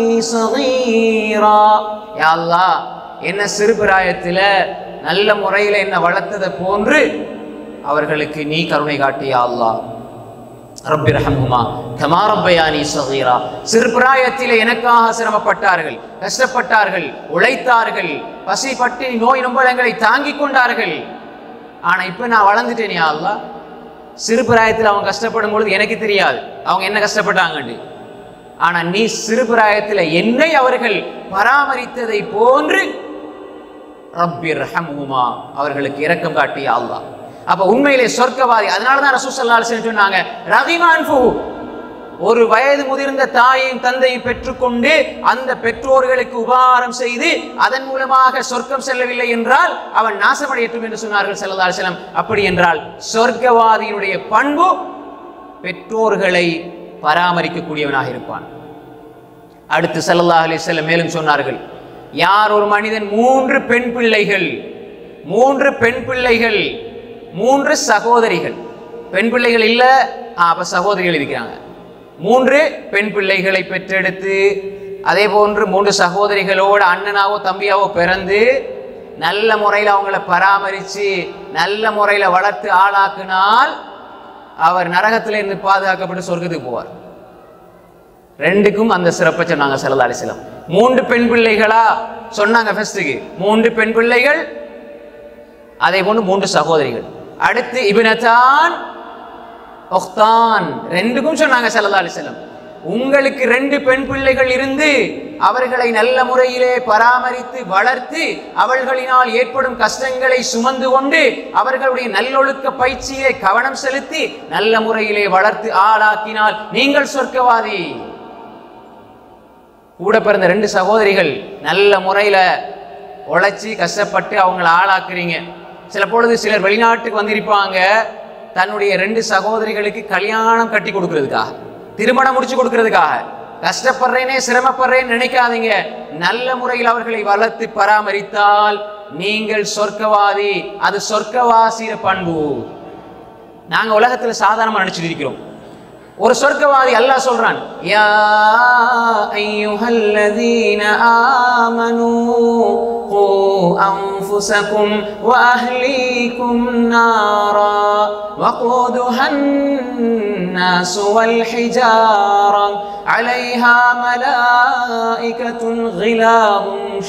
Speaker 1: صغيرا يا الله என்ன சிறுபிராயத்தில் நல்ல முறையில் என்ன வளர்த்ததை போன்று அவர்களுக்கு நீ கருணை காட்டியா அல்லாஹ் ரப்பி ரஹமுமா கமா ரப்பயானி சகீரா சிறுபிராயத்திலே எனக்காக சிரமப்பட்டார்கள் கஷ்டப்பட்டார்கள் உழைத்தார்கள் பசி பட்டினி நோய் நொம்பலங்களை தாங்கிக் கொண்டார்கள் ஆனா இப்ப நான் வளர்ந்துட்டேன் யா அல்லாஹ் சிறுபிராயத்தில் அவங்க கஷ்டப்படும் பொழுது எனக்கு தெரியாது அவங்க என்ன கஷ்டப்பட்டாங்கன்னு ஆனா நீ சிறுபிராயத்தில் என்னை அவர்கள் பராமரித்ததை போன்று ரப்பிர் ரஹமுமா அவர்களுக்கு இரக்கம் காட்டிய அல்லாஹ் அப்ப உண்மையிலே சொர்க்கவாதி அதனால தான் ரசூல் ஸல்லல்லாஹு அலைஹி வஸல்லம் சொன்னாங்க ரஹிமான் ஃபுஹு ஒரு வயது முதிர்ந்த தாயையும் தந்தையும் பெற்றுக்கொண்டு அந்த பெற்றோர்களுக்கு உபகாரம் செய்து அதன் மூலமாக சொர்க்கம் செல்லவில்லை என்றால் அவன் நாசமடையட்டும் என்று சொன்னார்கள் ஸல்லல்லாஹு அலைஹி வஸல்லம் அப்படி என்றால் சொர்க்கவாதியினுடைய பண்பு பெற்றோர்களை பராமரிக்கக்கூடியவனாக இருப்பான் அடுத்து ஸல்லல்லாஹு அலைஹி வஸல்லம் மேலும் சொன்னார்கள் யார் ஒரு மனிதன் மூன்று பெண் பிள்ளைகள் மூன்று பெண் பிள்ளைகள் மூன்று சகோதரிகள் பெண் பிள்ளைகள் இல்ல ஆ, அப்ப சகோதரிகள் இருக்கிறாங்க மூன்று பெண் பிள்ளைகளை பெற்றெடுத்து அதே போன்று மூன்று சகோதரிகளோடு அண்ணனாவோ தம்பியாவோ பிறந்து நல்ல முறையில் அவங்கள பராமரித்து நல்ல முறையில் வளர்த்து ஆளாக்குனால் அவர் நரகத்திலிருந்து பாதுகாக்கப்பட்டு சொர்க்கத்துக்கு போவார் ரெண்டுக்கும் அந்த சிறப்பை சொன்னாங்க சல்லா அலிஸ்லாம் மூன்று பெண் பிள்ளைகளா சொன்னாங்க ஃபர்ஸ்ட்டுக்கு மூன்று பெண் பிள்ளைகள் அதே போன்று மூன்று சகோதரிகள் அடுத்து இபினத்தான் ஒஹ்தான் ரெண்டுக்கும் சொன்னாங்க சல்லா அலிஸ்லாம் உங்களுக்கு ரெண்டு பெண் பிள்ளைகள் இருந்து அவர்களை நல்ல முறையிலே பராமரித்து வளர்த்து அவர்களினால் ஏற்படும் கஷ்டங்களை சுமந்து கொண்டு அவர்களுடைய நல்லொழுக்க பயிற்சியிலே கவனம் செலுத்தி நல்ல முறையிலே வளர்த்து ஆளாக்கினால் நீங்கள் சொர்க்கவாதி கூட பிறந்த ரெண்டு சகோதரிகள் நல்ல முறையில உழைச்சி கஷ்டப்பட்டு அவங்கள ஆளாக்குறீங்க சில பொழுது சிலர் வெளிநாட்டுக்கு வந்திருப்பாங்க தன்னுடைய ரெண்டு சகோதரிகளுக்கு கல்யாணம் கட்டி கொடுக்கறதுக்காக திருமணம் முடிச்சு கொடுக்கறதுக்காக கஷ்டப்படுறேனே சிரமப்படுறேன்னு நினைக்காதீங்க நல்ல முறையில் அவர்களை வளர்த்து பராமரித்தால் நீங்கள் சொர்க்கவாதி அது சொர்க்கவாசிய பண்பு நாங்க உலகத்துல சாதாரணமா நினைச்சிட்டு இருக்கிறோம் ஒரு சொர்க்கவாதி அல்லாஹ் சொல்றான் யா அய்யுஹல்லதீன ஆமனூ கூ அன்ஃபுஸகும் வ அஹ்லீகும் நாரா وقودها الناس والحجارة عليها ملائكة غلاظ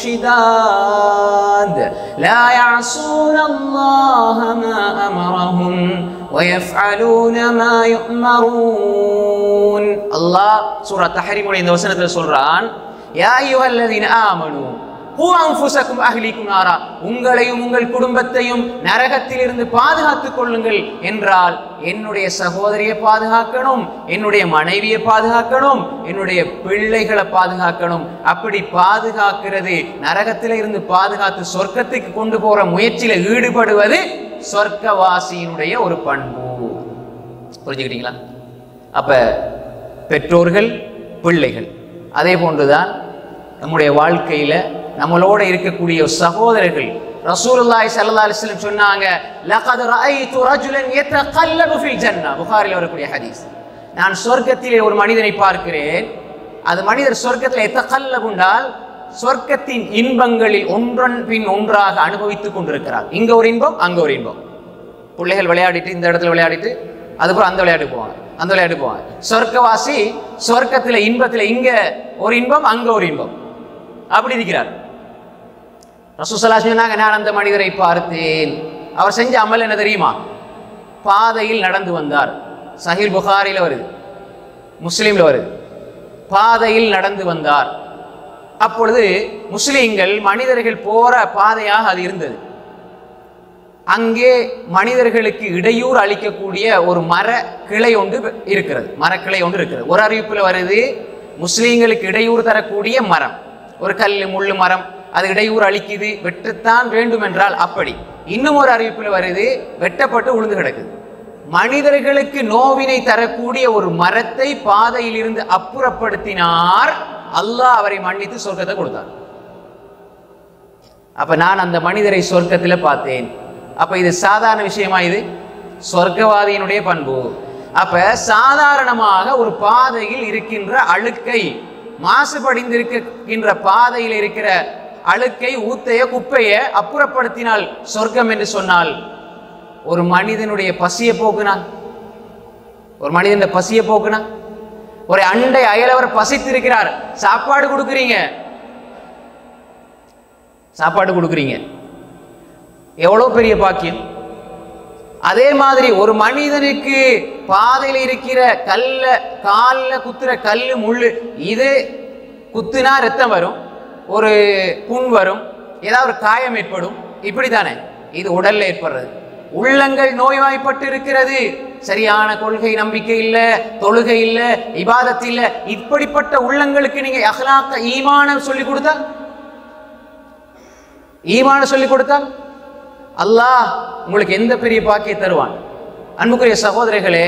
Speaker 1: شداد لا يعصون الله ما أمرهم ويفعلون ما يؤمرون الله سورة تحريم இந்த வசனத்தில் சொல்றான் யா அய்யுஹல்லதீன ஆமனூ ஹூ அன்ஃபுஸக்கும் அஹ்லீக்கும் நாரா உங்களையும் உங்கள் குடும்பத்தையும் நரகத்திலிருந்து பாதுகாத்துக் கொள்ளுங்கள் என்றால் என்னுடைய சகோதரியை பாதுகாக்கணும் என்னுடைய மனைவியை பாதுகாக்கணும் என்னுடைய பிள்ளைகளை பாதுகாக்கணும் அப்படி பாதுகாக்கிறது நரகத்தில இருந்து பாதுகாத்து சொர்க்கத்துக்கு கொண்டு போற முயற்சியில ஈடுபடுவது சொர்க்கவாசியினுடைய ஒரு பண்பு புரிஞ்சுக்கிட்டீங்களா அப்ப பெற்றோர்கள் பிள்ளைகள் அதே போன்றுதான் நம்முடைய வாழ்க்கையில நம்மளோட இருக்கக்கூடிய சகோதரர்கள் ரசூலுல்லாஹி ஸல்லல்லாஹு அலைஹி வஸல்லம் சொன்னாங்க லகத் ரஅய்து ரஜுலன் யதகல்லபு ஃபில் ஜன்னah புகாரில் வரக்கூடிய ஹதீஸ் நான் சொர்க்கத்திலே ஒரு மனிதனை பார்க்கிறேன் அது மனிதர் சொர்க்கத்தில் எத்தகல்லபுண்டால் சொர்க்கத்தின் இன்பங்களில் ஒன்றன் பின் ஒன்றாக அனுபவித்துக் கொண்டிருக்கிறார் இங்க ஒரு இன்பம் அங்க ஒரு இன்பம் பிள்ளைகள் விளையாடிட்டு இந்த இடத்துல விளையாடிட்டு அதுக்கப்புறம் அந்த விளையாட்டு போவாங்க அந்த விளையாட்டு போவாங்க சொர்க்கவாசி சொர்க்கத்துல இன்பத்துல இங்க ஒரு இன்பம் அங்க ஒரு இன்பம் அப்படி இருக்கிறார் ரசூசல்லா சொன்னாங்க நான் அந்த மனிதரை பார்த்தேன் அவர் செஞ்ச அமல் என்ன தெரியுமா பாதையில் நடந்து வந்தார் சஹீல் புகாரில வருது முஸ்லீம்ல வருது பாதையில் நடந்து வந்தார் அப்பொழுது முஸ்லிம்கள் மனிதர்கள் போற பாதையாக அது இருந்தது அங்கே மனிதர்களுக்கு இடையூறு அளிக்கக்கூடிய ஒரு மர கிளை ஒன்று இருக்கிறது மரக்கிளை ஒன்று இருக்கிறது ஒரு அறிவிப்புல வருது முஸ்லீம்களுக்கு இடையூறு தரக்கூடிய மரம் ஒரு கல் முள்ளு மரம் அது இடையூறு அளிக்குது வெட்டத்தான் வேண்டும் என்றால் அப்படி இன்னும் ஒரு அறிவிப்புல வருது வெட்டப்பட்டு உளுந்து கிடக்குது மனிதர்களுக்கு நோவினை தரக்கூடிய ஒரு மரத்தை பாதையில் இருந்து அப்புறப்படுத்தினார் அல்லாஹ் அவரை மன்னித்து சொர்க்கத்தை கொடுத்தார் அப்ப நான் அந்த மனிதரை சொர்க்கத்துல பார்த்தேன் அப்ப இது சாதாரண விஷயமா இது சொர்க்கவாதியினுடைய பண்பு அப்ப சாதாரணமாக ஒரு பாதையில் இருக்கின்ற அழுக்கை மாசுபடிந்திருக்கின்ற பாதையில் இருக்கிற அழுக்கை ஊத்தைய குப்பைய அப்புறப்படுத்தினால் சொர்க்கம் என்று சொன்னால் ஒரு மனிதனுடைய பசியை போக்குனா ஒரு மனிதனுடைய பசியை போக்குனா ஒரு அண்டை அயலவர் பசித்திருக்கிறார் சாப்பாடு கொடுக்குறீங்க சாப்பாடு கொடுக்குறீங்க எவ்வளோ பெரிய பாக்கியம் அதே மாதிரி ஒரு மனிதனுக்கு பாதையில் இருக்கிற கல்ல காலில் குத்துற கல்லு முள்ளு இது குத்துனா ரத்தம் வரும் ஒரு புண் வரும் ஏதாவது ஒரு காயம் ஏற்படும் இப்படித்தானே இது உடல்ல ஏற்படுறது உள்ளங்கள் நோய்வாய்ப்பட்டு இருக்கிறது சரியான கொள்கை நம்பிக்கை இல்ல தொழுகை இல்ல இபாதத் இல்ல இப்படிப்பட்ட உள்ளங்களுக்கு நீங்க அஹ்லாக்க ஈமான சொல்லி கொடுத்தா ஈமான சொல்லி கொடுத்தா அல்லாஹ் உங்களுக்கு எந்த பெரிய பாக்கியை தருவான் அன்புக்குரிய சகோதரர்களே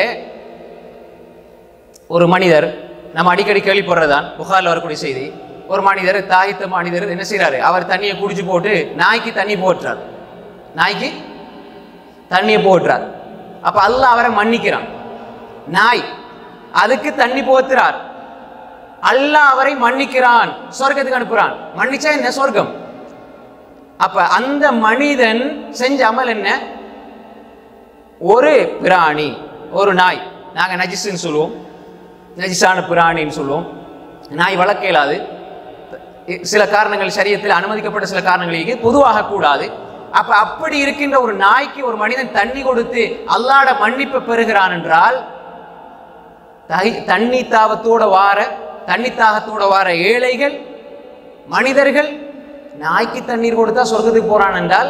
Speaker 1: ஒரு மனிதர் நம்ம அடிக்கடி கேள்விப்படுறதான் புகார்ல வரக்கூடிய செய்தி ஒரு மனிதர் தாய்த்த மனிதர் என்ன செய்றாரு அவர் தண்ணியை குடிச்சு போட்டு நாய்க்கு தண்ணி போட்டுறார் நாய்க்கு தண்ணியை போட்டுறார் அப்ப அல்லாஹ் அவரை மன்னிக்கிறான் நாய் அதுக்கு தண்ணி போத்துறார் அல்லாஹ் அவரை மன்னிக்கிறான் சொர்க்கத்துக்கு அனுப்புறான் மன்னிச்சா என்ன சொர்க்கம் அப்ப அந்த மனிதன் செஞ்ச அமல் என்ன ஒரு பிராணி ஒரு நாய் நாங்க நஜிஸ்ன்னு சொல்லுவோம் நஜிஸான பிராணின்னு சொல்லுவோம் நாய் வளர்க்க இயலாது சில காரணங்கள் சரியத்தில் அனுமதிக்கப்பட்ட சில காரணங்கள் இருக்கு பொதுவாக கூடாது அப்ப அப்படி இருக்கின்ற ஒரு நாய்க்கு ஒரு மனிதன் தண்ணி கொடுத்து அல்லாட மன்னிப்பை பெறுகிறான் என்றால் தை- தண்ணி தாகத்தோட வார தண்ணி தாகத்தோட வார ஏழைகள் மனிதர்கள் நாய்க்கு தண்ணீர் கொடுத்தா சொர்க்கத்துக்கு போறான் என்றால்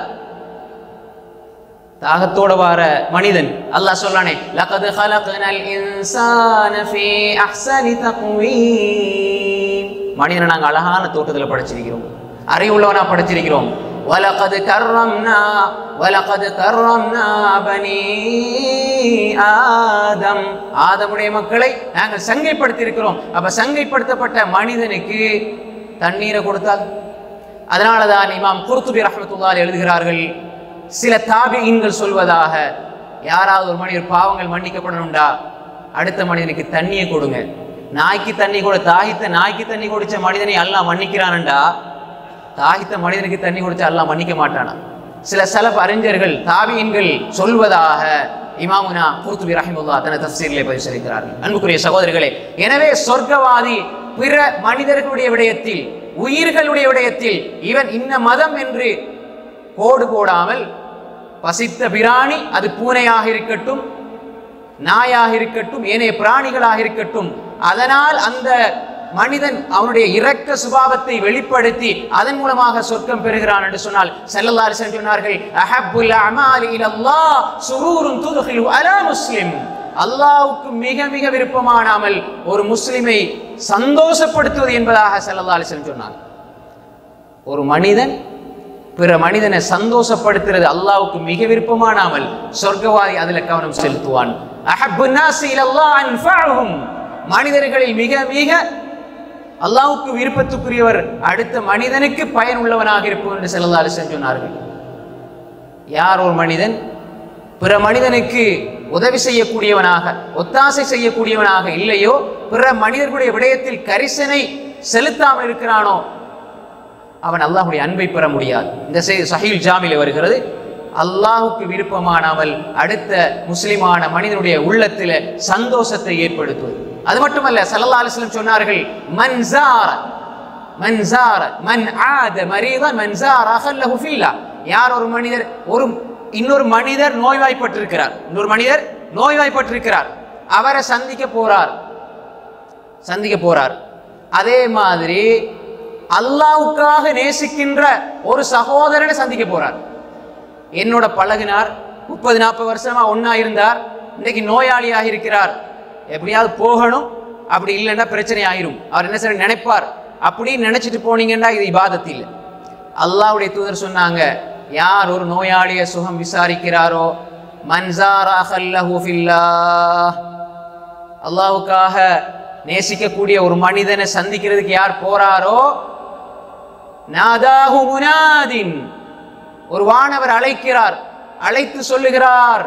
Speaker 1: தாகத்தோட வார மனிதன் அல்லாஹ் சொல்லானே லகது ஹலக்னல் இன்சான ஃபீ அஹ்ஸனி தக்வீம் மனிதனை நாங்க அழகான தோட்டத்துல படைச்சிருக்கிறோம் அறிவுள்ளவனா படைச்சிருக்கிறோம் وَلَقَدْ كَرَّمْنَا وَلَقَدْ كَرَّمْنَا بَنِي ஆதம் ஆதமுடைய மக்களை நாங்கள் சங்கைப்படுத்தி இருக்கிறோம் அப்ப சங்கைப்படுத்தப்பட்ட மனிதனுக்கு தண்ணீரை கொடுத்தால் அதனால தான் இமாம் குர்துபி ரஹ்மத்துல்லாஹி எழுதுகிறார்கள் சில தாபியின்கள் சொல்வதாக யாராவது ஒரு மனிதர் பாவங்கள் மன்னிக்கப்படணும்டா அடுத்த மனிதனுக்கு தண்ணியை கொடுங்க நாய்க்கு தண்ணி கூட தாகித்த நாய்க்கு தண்ணி குடிச்ச மனிதனை அல்லாஹ் மன்னிக்கிறான்டா தாகித்த மனிதனுக்கு தண்ணி குடிச்ச அல்லாஹ் மன்னிக்க மாட்டானா சில சலப் அறிஞர்கள் தாபியின்கள் சொல்வதாக இமாமுனா குர்துபி ரஹிமுல்லா தன தஃசீரிலே பதிவு செய்கிறார்கள் அன்புக்குரிய சகோதரர்களே எனவே சொர்க்கவாதி பிற மனிதர்களுடைய விடயத்தில் உயிர்களுடைய விடயத்தில் இவன் இன்ன மதம் என்று கோடு போடாமல் பசித்த பிராணி அது பூனையாக இருக்கட்டும் நாயாக இருக்கட்டும் ஏனைய பிராணிகளாக இருக்கட்டும் அதனால் அந்த மனிதன் அவனுடைய இரக்க சுபாவத்தை வெளிப்படுத்தி அதன் மூலமாக சொர்க்கம் பெறுகிறான் என்று சொன்னால் ஸல்லல்லாஹு அலைஹி வஸல்லம் சொன்னார்கள் அஹப்புல் அமாலி இலல்லாஹ் சுரூருன் துத்கிலு அலா முஸ்லிம் அல்லாஹ்வுக்கு மிக மிக விருப்பமான அமல் ஒரு முஸ்லிமை சந்தோஷப்படுத்துவது என்பதாக ஸல்லல்லாஹு அலைஹி வஸல்லம் சொன்னார் ஒரு மனிதன் பிற மனிதனை சந்தோஷப்படுத்துறது அல்லாஹ்வுக்கு மிக விருப்பமான அமல் சொர்க்கவாதி அதுல கவனம் செலுத்துவான் அஹப்பு நாசி இலல்லாஹ் அன்ஃபஅஹும் மனிதர்களில் மிக மிக அல்லாஹ்வுக்கு விருப்பத்துக்குரியவர் அடுத்த மனிதனுக்கு பயன் உள்ளவனாக இருப்போம் என்று ஸல்லல்லாஹு அலைஹி வஸல்லம் சொன்னார்கள் யார் ஒரு மனிதன் பிற மனிதனுக்கு உதவி செய்யக்கூடியவனாக ஒத்தாசை செய்யக்கூடியவனாக இல்லையோ பிற மனிதர்களுடைய விடயத்தில் கரிசனை செலுத்தாமல் இருக்கிறானோ அவன் அல்லாஹ்வுடைய அன்பை பெற முடியாது இந்த செய்தி சஹீல் ஜாமில வருகிறது அல்லாஹுக்கு விருப்பமானாமல் அடுத்த முஸ்லிமான மனிதனுடைய உள்ளத்தில சந்தோஷத்தை ஏற்படுத்துவது அது மட்டுமல்ல ஸல்லல்லாஹு அலைஹி வஸல்லம் சொன்னார்கள் மன் ஜார மன் ஜார மன் ஆத மரீதன் மன் ஜார அஹல்லஹு ஃபில்லா யார் ஒரு மனிதர் ஒரு இன்னொரு மனிதர் நோய்வாய்ப்பட்டிருக்கிறார் இன்னொரு மனிதர் நோய்வாய்ப்பட்டிருக்கிறார் அவரை சந்திக்க போறார் சந்திக்க போறார் அதே மாதிரி அல்லாவுக்காக நேசிக்கின்ற ஒரு சகோதரனை சந்திக்க போறார் என்னோட பழகினார் முப்பது நாற்பது வருஷமா ஒண்ணா இருந்தார் இன்னைக்கு நோயாளியாக இருக்கிறார் எப்படியாவது போகணும் அப்படி இல்லைன்னா பிரச்சனை ஆயிரும் அவர் என்ன சரி நினைப்பார் அப்படி நினைச்சிட்டு போனீங்கன்னா இது இபாதத் இல்லை அல்லாஹ்வுடைய தூதர் சொன்னாங்க யார் ஒரு நோயாளிய சுகம் விசாரிக்கிறாரோ மன்சாரா ஹல்லஹு ஃபில்லாஹ் அல்லாஹ்வுக்காக நேசிக்கக்கூடிய ஒரு மனிதனை சந்திக்கிறதுக்கு யார் போறாரோ நாதாஹு முனாதின் ஒரு வானவர் அழைக்கிறார் அழைத்து சொல்லுகிறார்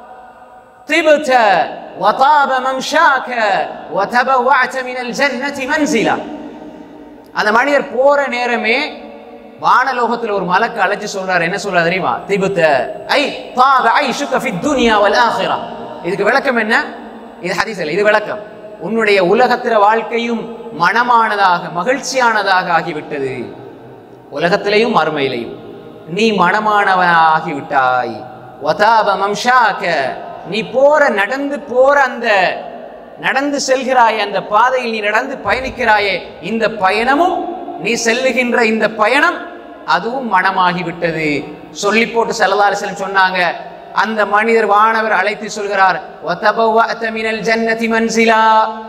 Speaker 1: திபுத وطاب ممشاك وتبوعت من الجنة منزلا அந்த மனிதர் போற நேரமே வானலோகத்துல ஒரு மலக்கு அழைச்சு சொல்றாரு என்ன சொல்றாரு தெரியுமா திபுத்த ஐ தாப ஐ சுக்க ஃபி துனியா வல் ஆখিরা இதுக்கு விளக்கம் என்ன இது ஹதீஸ் இல்ல இது விளக்கம் உன்னுடைய உலகத்தில வாழ்க்கையும் மனமானதாக மகிழ்ச்சியானதாக ஆகிவிட்டது உலகத்திலேயும் மறுமையிலையும் நீ மனமானவனாகி விட்டாய் வதாப மம்ஷாக்க நீ போற நடந்து போற அந்த நடந்து செல்கிறாய் அந்த பாதையில் நீ நடந்து பயணிக்கிறாயே இந்த பயணமும் நீ செல்லுகின்ற இந்த பயணம் அதுவும் மனமாகி விட்டது சொல்லி போட்டு செல்லதாரி செல்லம் சொன்னாங்க அந்த மனிதர் வானவர் அழைத்து சொல்கிறார் "வதபவஅத மினல் ஜன்னதி மன்சிலா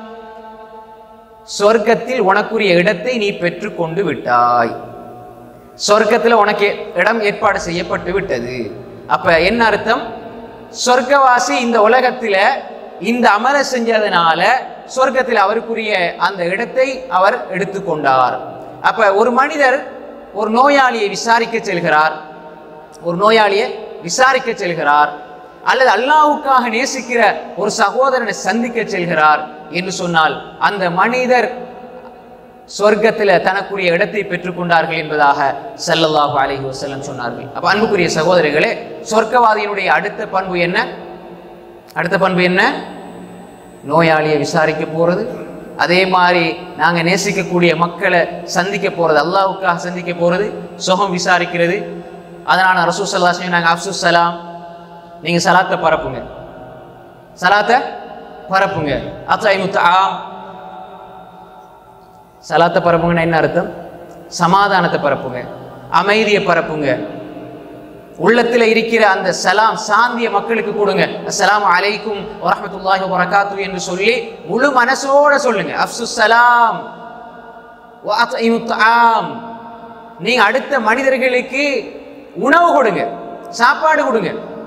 Speaker 1: சொர்க்கத்தில் உனக்குரிய இடத்தை நீ பெற்றுக்கொண்டு விட்டாய் சொர்க்கத்துல உனக்கு இடம் ஏற்பாடு செய்யப்பட்டு விட்டது அப்ப என்ன அர்த்தம் சொர்க்கவாசி இந்த உலகத்துல இந்த அமல செஞ்சதுனால சொர்க்கத்தில் அவருக்குரிய அந்த இடத்தை அவர் எடுத்துக்கொண்டார் அப்ப ஒரு மனிதர் ஒரு நோயாளியை விசாரிக்க செல்கிறார் ஒரு நோயாளியை விசாரிக்க செல்கிறார் அல்லது அல்லாஹ்வுக்காக நேசிக்கிற ஒரு சகோதரனை சந்திக்க செல்கிறார் என்று சொன்னால் அந்த மனிதர் சொர்க்கத்துல தனக்குரிய இடத்தை பெற்றுக்கொண்டார்கள் என்பதாக ஸல்லல்லாஹு அலைஹி வஸல்லம் சொன்னார்கள் அப்ப அன்புக்குரிய சகோதரிகளே சொர்க்கவாதியினுடைய அடுத்த பண்பு என்ன அடுத்த பண்பு என்ன நோயாளியை விசாரிக்க போறது அதே மாதிரி நாங்க நேசிக்கக்கூடிய மக்களை சந்திக்க போறது அல்லாஹ்வுக்காக சந்திக்க போறது சுகம் விசாரிக்கிறது அதனால ரசூல் ஸல்லல்லாஹு அலைஹி நாங்க அப்சுஸ் சலாம் நீங்க சலாத்தை பரப்புங்க சலாத்தை பரப்புங்க அத்லைமு தஆம் சலாத்தை பரப்புங்கன்னா என்ன அர்த்தம் சமாதானத்தை பரப்புங்க அமைதியை பரப்புங்க உள்ளத்துல இருக்கிற அந்த சலாம் சாந்திய மக்களுக்கு கொடுங்க அஸ்ஸலாமு அலைக்கும் வரஹ்மத்துல்லாஹி வபரகாத்து என்று சொல்லி முழு மனசோட சொல்லுங்க அப்சுஸ் சலாம் வஅத்இமு தஆம் நீங்க அடுத்த மனிதர்களுக்கு உணவு கொடுங்க சாப்பாடு கொடுங்க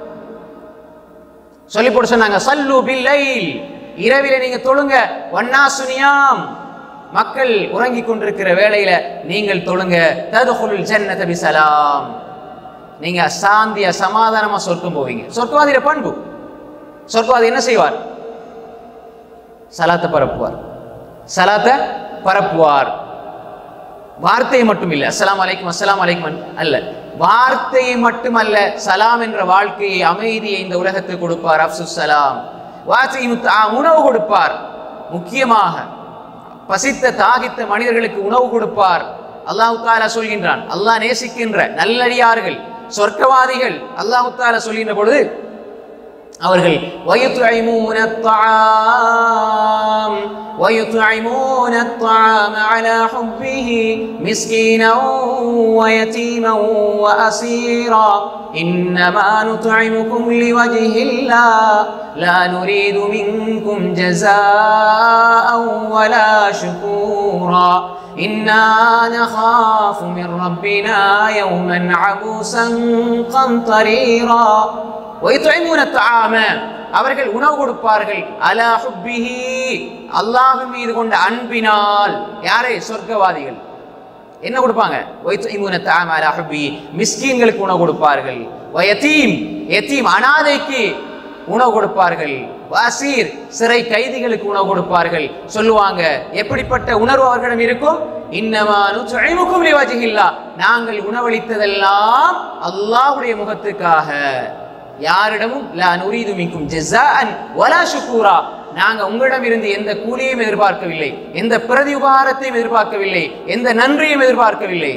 Speaker 1: சொல்லி போட்டு சொன்னாங்க சல்லு பில்லைல் இரவில நீங்க தொழுங்க வண்ணா சுனியாம் மக்கள் உறங்கிக் கொண்டிருக்கிற வேளையில நீங்கள் தொழுங்க ததுகுல் ஜன்னத பிசலாம் நீங்க சாந்திய சமாதானமா சொர்க்கம் போவீங்க சொர்க்கவாதியில பண்பு சொர்க்கவாதி என்ன செய்வார் சலாத்தை பரப்புவார் சலாத்தை பரப்புவார் வார்த்தை மட்டும் இல்லை அஸ்ஸலாமு அலைக்கும் அஸ்ஸலாமு அலைக்கும் அல்ல வார்த்தையை மட்டுமல்ல சலாம் என்ற வாழ்க்கையை அமைதியை இந்த உலகத்துக்கு கொடுப்பார் அப்சுஸ் சலாம் வார்த்தையை முத்த- ஆ, உணவு கொடுப்பார் முக்கியமாக பசித்த தாகித்த மனிதர்களுக்கு உணவு கொடுப்பார் அல்லாஹு தாலா சொல்கின்றான் அல்லாஹ் நேசிக்கின்ற நல்லடியார்கள் சொர்க்கவாதிகள் அல்லாஹு தாலா சொல்கின்ற பொழுது அவர்கள் وَيُطْعِمُونَ الطَّعَامَ وَيُطْعِمُونَ الطَّعَامَ عَلَى حُبِّهِ مِسْكِينًا وَيَتِيمًا وَأَسِيرًا إِنَّمَا نُطْعِمُكُمْ لِوَجْهِ اللَّهِ لَا نُرِيدُ مِنكُمْ جَزَاءً وَلَا شُكُورًا إِنَّا نَخَافُ مِن رَّبِّنَا يَوْمًا عَبُوسًا قَمْطَرِيرًا وَيُطْعِمُونَ الطَّعَامَ அவர்கள் உணவு கொடுப்பார்கள் அலா ஹுப்பிஹி அல்லாஹ் மீது கொண்ட அன்பினால் யாரே சொர்க்கவாதிகள் என்ன கொடுப்பாங்க وَيُطْعِمُونَ الطَّعَامَ عَلَى حُبِّهِ மிஸ்கீன்களுக்கு உணவு கொடுப்பார்கள் வயத்தீம் யத்தீம் அனாதைக்கு உணவு கொடுப்பார்கள் வாசீர் சிறை கைதிகளுக்கு உணவு கொடுப்பார்கள் சொல்லுவாங்க எப்படிப்பட்ட உணர்வு அவர்களிடம் இருக்கும் இன்னமா நுத்இமுக்கும் லிவஜ்ஹில்லா நாங்கள் உணவளித்ததெல்லாம் அல்லாஹ்வுடைய முகத்துக்காக யாரிடமும் லா நுரீது மின்கும் ஜஸாஅன் வலா ஷுக்கூரா நாங்க உங்களிடம் இருந்து எந்த கூலியையும் எதிர்பார்க்கவில்லை எந்த பிரதி உபகாரத்தையும் எதிர்பார்க்கவில்லை எந்த நன்றியும் எதிர்பார்க்கவில்லை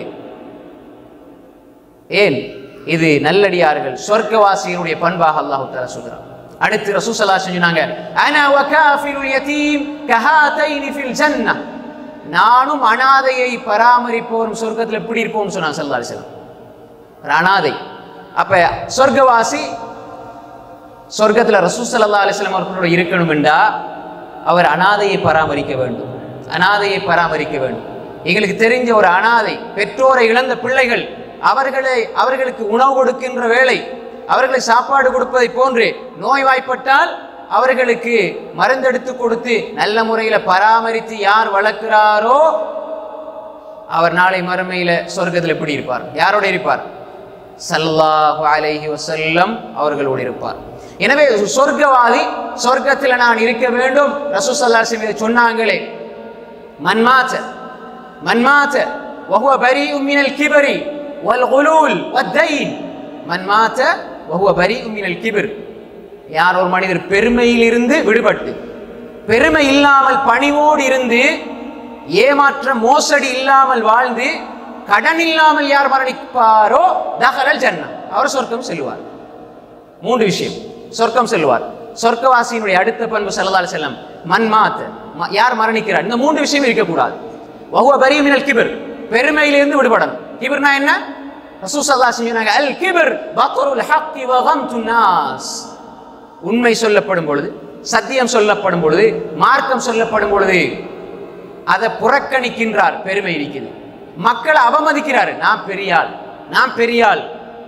Speaker 1: ஏன் இது நல்லடியார்கள் சொர்க்கவாசியினுடைய பண்பாக அல்லாஹ் தஆலா சொல்கிறான் அடுத்து ரசூல் ஸல்லல்லாஹு அலைஹி சொன்னாங்க அனா வகாஃபிலுல் யதீம் கஹாதைனி ஃபில் ஜன்னah நானும் அனாதையை பராமரிப்போரும் சொர்க்கத்தில் எப்படி இருப்போம்னு சொன்னான் சல்லா அலிஸ்லாம் ஒரு அனாதை அப்ப சொர்க்கவாசி சொர்க்கத்தில் ரசூ சல்லா அலிஸ்லாம் அவர்களோட இருக்கணும் என்றா அவர் அனாதையை பராமரிக்க வேண்டும் அனாதையை பராமரிக்க வேண்டும் எங்களுக்கு தெரிஞ்ச ஒரு அனாதை பெற்றோரை இழந்த பிள்ளைகள் அவர்களை அவர்களுக்கு உணவு கொடுக்கின்ற வேலை அவர்களை சாப்பாடு கொடுப்பதை போன்று நோய்வாய்ப்பட்டால் அவர்களுக்கு மருந்தெடுத்து கொடுத்து நல்ல முறையில் பராமரித்து யார் வளர்க்கிறாரோ அவர் நாளை மறுமையில சொர்க்கத்தில் எப்படி இருப்பார் யாரோட இருப்பார் சல்லல்லாஹு அலைஹி வஸல்லம் அவர்களோடு இருப்பார் எனவே சொர்க்கவாதி சொர்க்கத்தில் நான் இருக்க வேண்டும் ரசூ சல்லாஹ் இதை சொன்னாங்களே மன்மாச்ச மன்மாச்ச وهو بريء من الكبر والغلول والدين من مات وهو بريء من الكبر யார் ஒரு மனிதர் பெருமையிலிருந்து விடுபட்டு பெருமை இல்லாமல் பணிவோடு இருந்து ஏமாற்ற மோசடி இல்லாமல் வாழ்ந்து கடன் இல்லாமல் யார் மரணிப்பாரோ தகரல் ஜன்னம் அவர் சொர்க்கம் செல்வார் மூன்று விஷயம் சொர்க்கம் செல்வார் சொர்க்கவாசியினுடைய அடுத்த பண்பு செல்லதால் செல்லம் மன்மாத் ம- யார் மரணிக்கிறார் இந்த மூன்று விஷயம் இருக்கக்கூடாது வஹுவ பரி மினல் கிபர் பெருமையிலிருந்து விடுபடணும் கிபர்னா என்ன ரசூல் ஸல்லல்லாஹு அலைஹி சொன்னாங்க அல் கிபர் பத்ருல் ஹக்கி வ கம்துன் நாஸ் உண்மை சொல்லப்படும் பொழுது சத்தியம் சொல்லப்படும் பொழுது மார்க்கம் சொல்லப்படும் பொழுது அதை புறக்கணிக்கின்றார் பெருமை இருக்குது மக்களை அவமதிக்கிறார் நான் பெரியாள் நான் பெரியாள்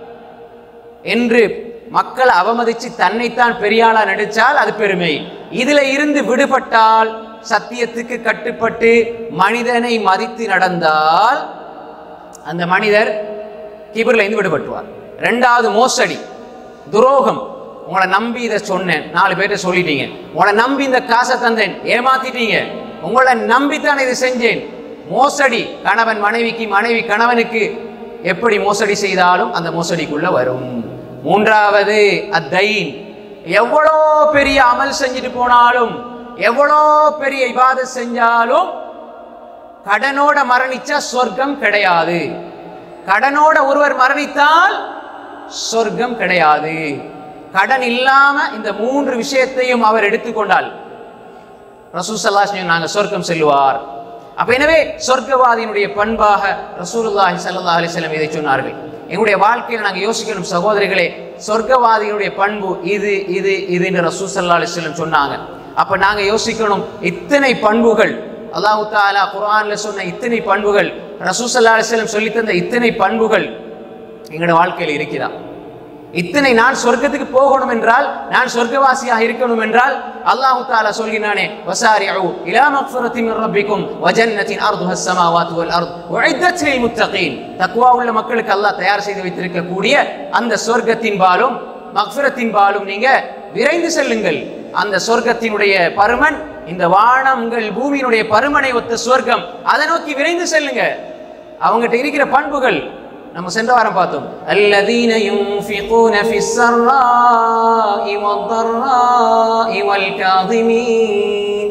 Speaker 1: என்று மக்களை அவமதிச்சு தன்னைத்தான் பெரியாளா நடிச்சால் அது பெருமை இதுல இருந்து விடுபட்டால் சத்தியத்துக்கு கட்டுப்பட்டு மனிதனை மதித்து நடந்தால் அந்த மனிதர் கிபர்ல இருந்து விடுபட்டுவார் ரெண்டாவது மோசடி துரோகம் உங்களை நம்பி இதை சொன்னேன் நாலு பேர்ட்ட சொல்லிட்டீங்க உங்களை நம்பி இந்த காசை தந்தேன் ஏமாத்திட்டீங்க உங்களை நம்பித்தான் இதை செஞ்சேன் மோசடி கணவன் மனைவிக்கு மனைவி கணவனுக்கு எப்படி மோசடி செய்தாலும் அந்த மோசடிக்குள்ள வரும் மூன்றாவது அத்தைன் எவ்வளோ பெரிய அமல் செஞ்சுட்டு போனாலும் எவ்வளோ பெரிய இபாதத் செஞ்சாலும் கடனோட மரணிச்சா சொர்க்கம் கிடையாது கடனோட ஒருவர் மரணித்தால் சொர்க்கம் கிடையாது கடன் இல்லாம இந்த மூன்று விஷயத்தையும் அவர் எடுத்துக்கொண்டால் ரசூசல்லா நாங்க சொர்க்கம் செல்வார் அப்ப எனவே சொர்க்கவாதியினுடைய பண்பாக ரசூலுல்லாஹி ஸல்லல்லாஹு அலைஹி வஸல்லம் இதை சொன்னார்கள் எங்களுடைய வாழ்க்கையில் நாங்க யோசிக்கணும் சகோதரிகளே சொர்க்கவாதியினுடைய பண்பு இது இது இது என்று ரசூல் ஸல்லல்லாஹு அலைஹி வஸல்லம் சொன்னாங்க அப்ப நாங்க யோசிக்கணும் இத்தனை பண்புகள் அல்லாஹு தாலா குர்ஆன்ல சொன்ன இத்தனை பண்புகள் ரசூல் ஸல்லல்லாஹு அலைஹி வஸல்லம் சொல்லி தந்த இத்தனை பண்புகள் எங்களோட வாழ்க்கையில் இருக்கிறதா இத்தனை நான் சொர்க்கத்துக்கு போகணும் என்றால் நான் சொர்க்கவாசியாக இருக்கணும் என்றால் அல்லாஹ் தாலா சொல்கிறானே வசாரிஉ இலா மக்ஃபிரத்தி மின் ரப்பிக்கும் வ ஜன்னத்தின் அர்துஹ ஸமாவாத்து வல் அர்த் உஇத்தத் லில் முத்தகீன் தக்வா உள்ள மக்களுக்கு அல்லாஹ் தயார் செய்து வைத்திருக்கக்கூடிய அந்த சொர்க்கத்தின் பாலும் மக்ஃபிரத்தின் பாலும் நீங்க விரைந்து செல்லுங்கள் அந்த சொர்க்கத்தினுடைய பருமன் இந்த வானங்கள் பூமியினுடைய பருமனை ஒத்த சொர்க்கம் அதை நோக்கி விரைந்து செல்லுங்க அவங்ககிட்ட இருக்கிற பண்புகள் நம்ம சென்ற வாரம் பார்த்தோம் الذين ينفقون في السراء والضراء والكاظمين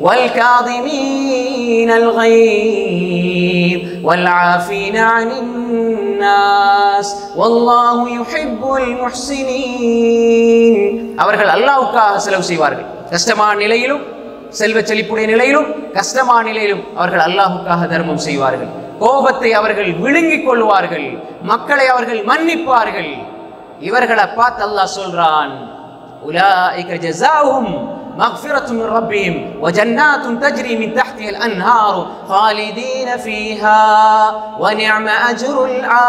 Speaker 1: والكاظمين الغيظ والعافين عن الناس والله يحب المحسنين அவர்கள் அல்லாஹ்வுக்காக செலவு செய்வார்கள் கஷ்டமான நிலையிலும் செல்வ செழிப்புடைய நிலையிலும் கஷ்டமான நிலையிலும் அவர்கள் அல்லாஹ்வுக்காக தர்மம் செய்வார்கள் கோபத்தை அவர்கள் விழுங்கிக் கொள்வார்கள் மக்களை அவர்கள் மன்னிப்பார்கள் இவர்களை பார்த்து அல்லாஹ் சொல்றான் உலாயிக ஜஸாவுஹும் مغفرة من ربهم وجنات تجري من تحتها الأنهار خالدين فيها ونعم أجر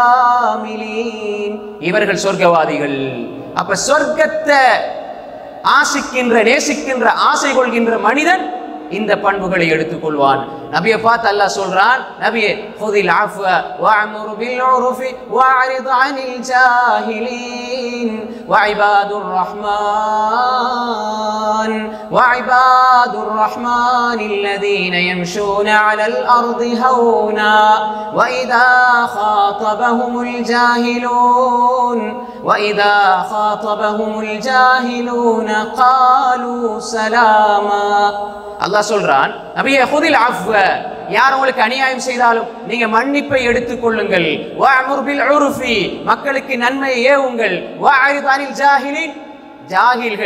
Speaker 1: العاملين இவர்கள் சொர்க்கவாதிகள் அப்ப சொர்க்கத்தை ஆசிக்கின்ற நேசிக்கின்ற ஆசை கொள்கின்ற மனிதன் இந்த பண்புகளை எடுத்துக்கொள்வான் நபியை பார்த்து அல்லாஹ் சொல்றான் நபியே ஹுதில் ஆஃப வஅமுரு பில் உருஃபி வஅரிது அனில் ஜாஹிலீன் வஇபாதுர் ரஹ்மான் வஇபாதுர் ரஹ்மான் الذين يمشون على الأرض هونا وإذا خاطبهم الجاهلون وإذا خاطبهم الجاهلون قالوا سلاما அல்லாஹ் சொல்றான் நபியே ஹுதில் அஃவ யார் உங்களுக்கு அநியாயம் செய்தாலும் நீங்க மன்னிப்பை எடுத்துக்கொள்ளுங்கள் வஅமுர் பில் உருஃபி மக்களுக்கு நன்மையை ஏவுங்கள் வஅரிது அனில் ஜாஹிலின் ஜாகில்கள்